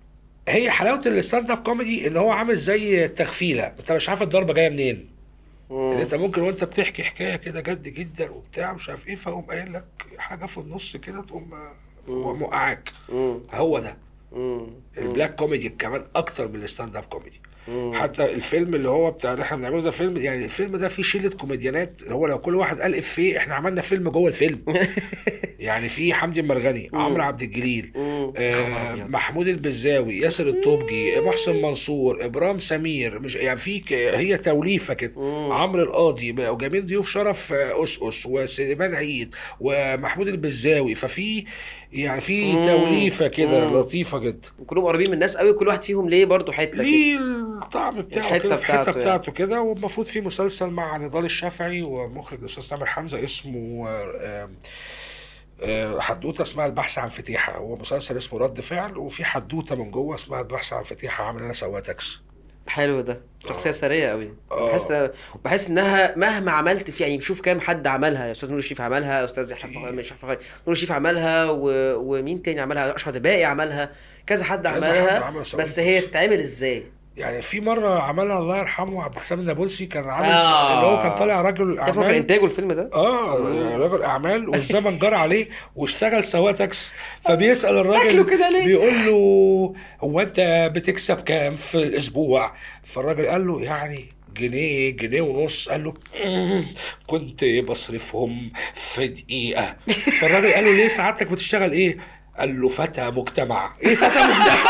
هي حلاوه الستاند اب كوميدي ان هو عامل زي التغفيله انت مش عارف الضربه جايه منين مم. ان انت ممكن وانت بتحكي حكايه كده جد جدا وبتاع مش عارف ايه فاقوم قايل لك حاجه في النص كده تقوم موقعاك مم. هو ده مم. البلاك كوميدي كمان اكتر من الستاند اب كوميدي حتى الفيلم اللي هو بتاع اللي احنا بنعمله ده فيلم يعني الفيلم ده فيه شله كوميديانات اللي هو لو كل واحد قال افيه احنا عملنا فيلم جوه الفيلم يعني في حمدي المرغني عمرو عبد الجليل آه محمود البزاوي ياسر الطوبجي محسن منصور ابرام سمير مش يعني في ك- هي توليفه كده عمرو القاضي بقى وجميل ضيوف شرف آه، اسقس وسليمان عيد ومحمود البزاوي ففي يعني في توليفه كده لطيفه جدا كلهم قريبين من الناس قوي كل واحد فيهم ليه برضه حته كده ليه الطعم بتاعه الحتة كده في الحته بتاعته بتاعته كده والمفروض في مسلسل مع نضال الشافعي ومخرج الاستاذ تامر حمزه اسمه آه، آه، حدوته اسمها البحث عن فتيحه هو مسلسل اسمه رد فعل وفي حدوته من جوه اسمها البحث عن فتيحه عامل انا سواق تاكسي حلو ده شخصيه سريه قوي آه. بحس بحس انها مهما عملت في يعني شوف كام حد عملها يا استاذ نور الشريف عملها استاذ يحيى فخر- مش يحيى فخر- نور الشريف عملها و... ومين تاني عملها اشرف الباقي عملها كذا حد كذا حد عملها عمل سواق بس هي تاكسي. تتعمل ازاي يعني في مره عملها الله يرحمه عبد السلام النابلسي كان عامل آه. اللي هو كان طالع رجل تعرف كان اعمال انتاجه الفيلم ده اه رجل اعمال والزمن جرى عليه واشتغل سواق تاكسي فبيسال الراجل تاكله كده ليه؟ بيقول له هو انت بتكسب كام في الاسبوع فالراجل قال له يعني جنيه جنيه ونص قال له "مم، كنت بصرفهم في دقيقة فالراجل قال له ليه سعادتك بتشتغل ايه؟ قال له فتى مجتمع ايه فتى مجتمع؟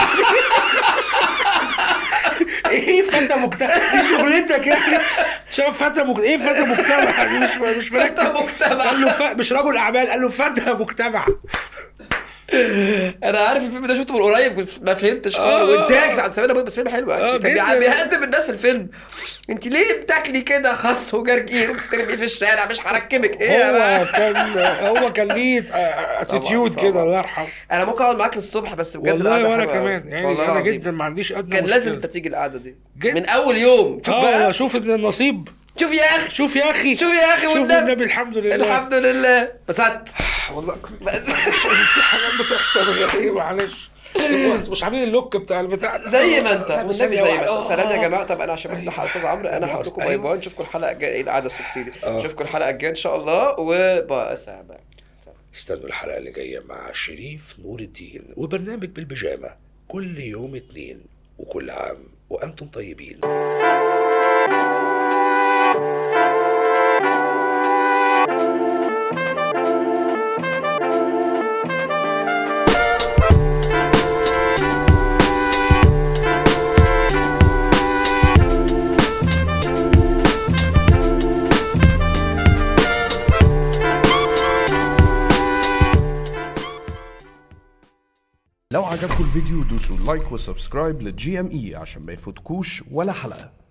ايه فتى مجتمع؟ دي شغلتك يعني شوف فتى مجتمع ايه فتى مجتمع؟ دي مش مش مركز فتى مجتمع. قال له ف... مش رجل اعمال قال له فتى مجتمع انا عارف الفيلم ده شفته من قريب ما فهمتش آه. خالص وانتاج سعد سمير أبو- بس فيلم حلو آه، اكشلي كان جداً. بيع- بيهدم الناس في الفيلم انت ليه بتاكلي كده خس وجرجير وبترميه في الشارع مش هركبك ايه يا هو بقى كان هو كان ليه اتيتيود طبعاً. كده الله يرحمه انا ممكن اقعد معاك للصبح بس بجد والله القعدة وانا حلوة أوي. كمان يعني والله انا العظيم. جدا ما عنديش ادنى كان مشكلة. لازم انت تيجي القعده دي جد. من اول يوم شوف اه بقى شوف ان النصيب شوف يا اخي شوف يا اخي شوف يا اخي شوف والنبي النبي الحمد لله الحمد لله بسعت والله بس في حاجات بتحصل غريبة معلش مش عاملين اللوك بتاع البتاع زي ما انت لا، والنبي ثانية زي ما واحدة. انت سلام يا جماعه طب انا عشان بس نلحق استاذ عمرو انا هقول لكم باي أيوة. باي نشوفكم الحلقه الجايه ايه القعده السوكسيدي اه. نشوفكم الحلقه الجايه ان شاء الله وبقى سلام استنوا الحلقة اللي جاية مع شريف نور الدين وبرنامج بالبيجامة كل يوم اتنين وكل عام وأنتم طيبين لو عجبكم الفيديو دوسوا لايك وسبسكرايب للجي ام اي عشان ما يفوتكوش ولا حلقة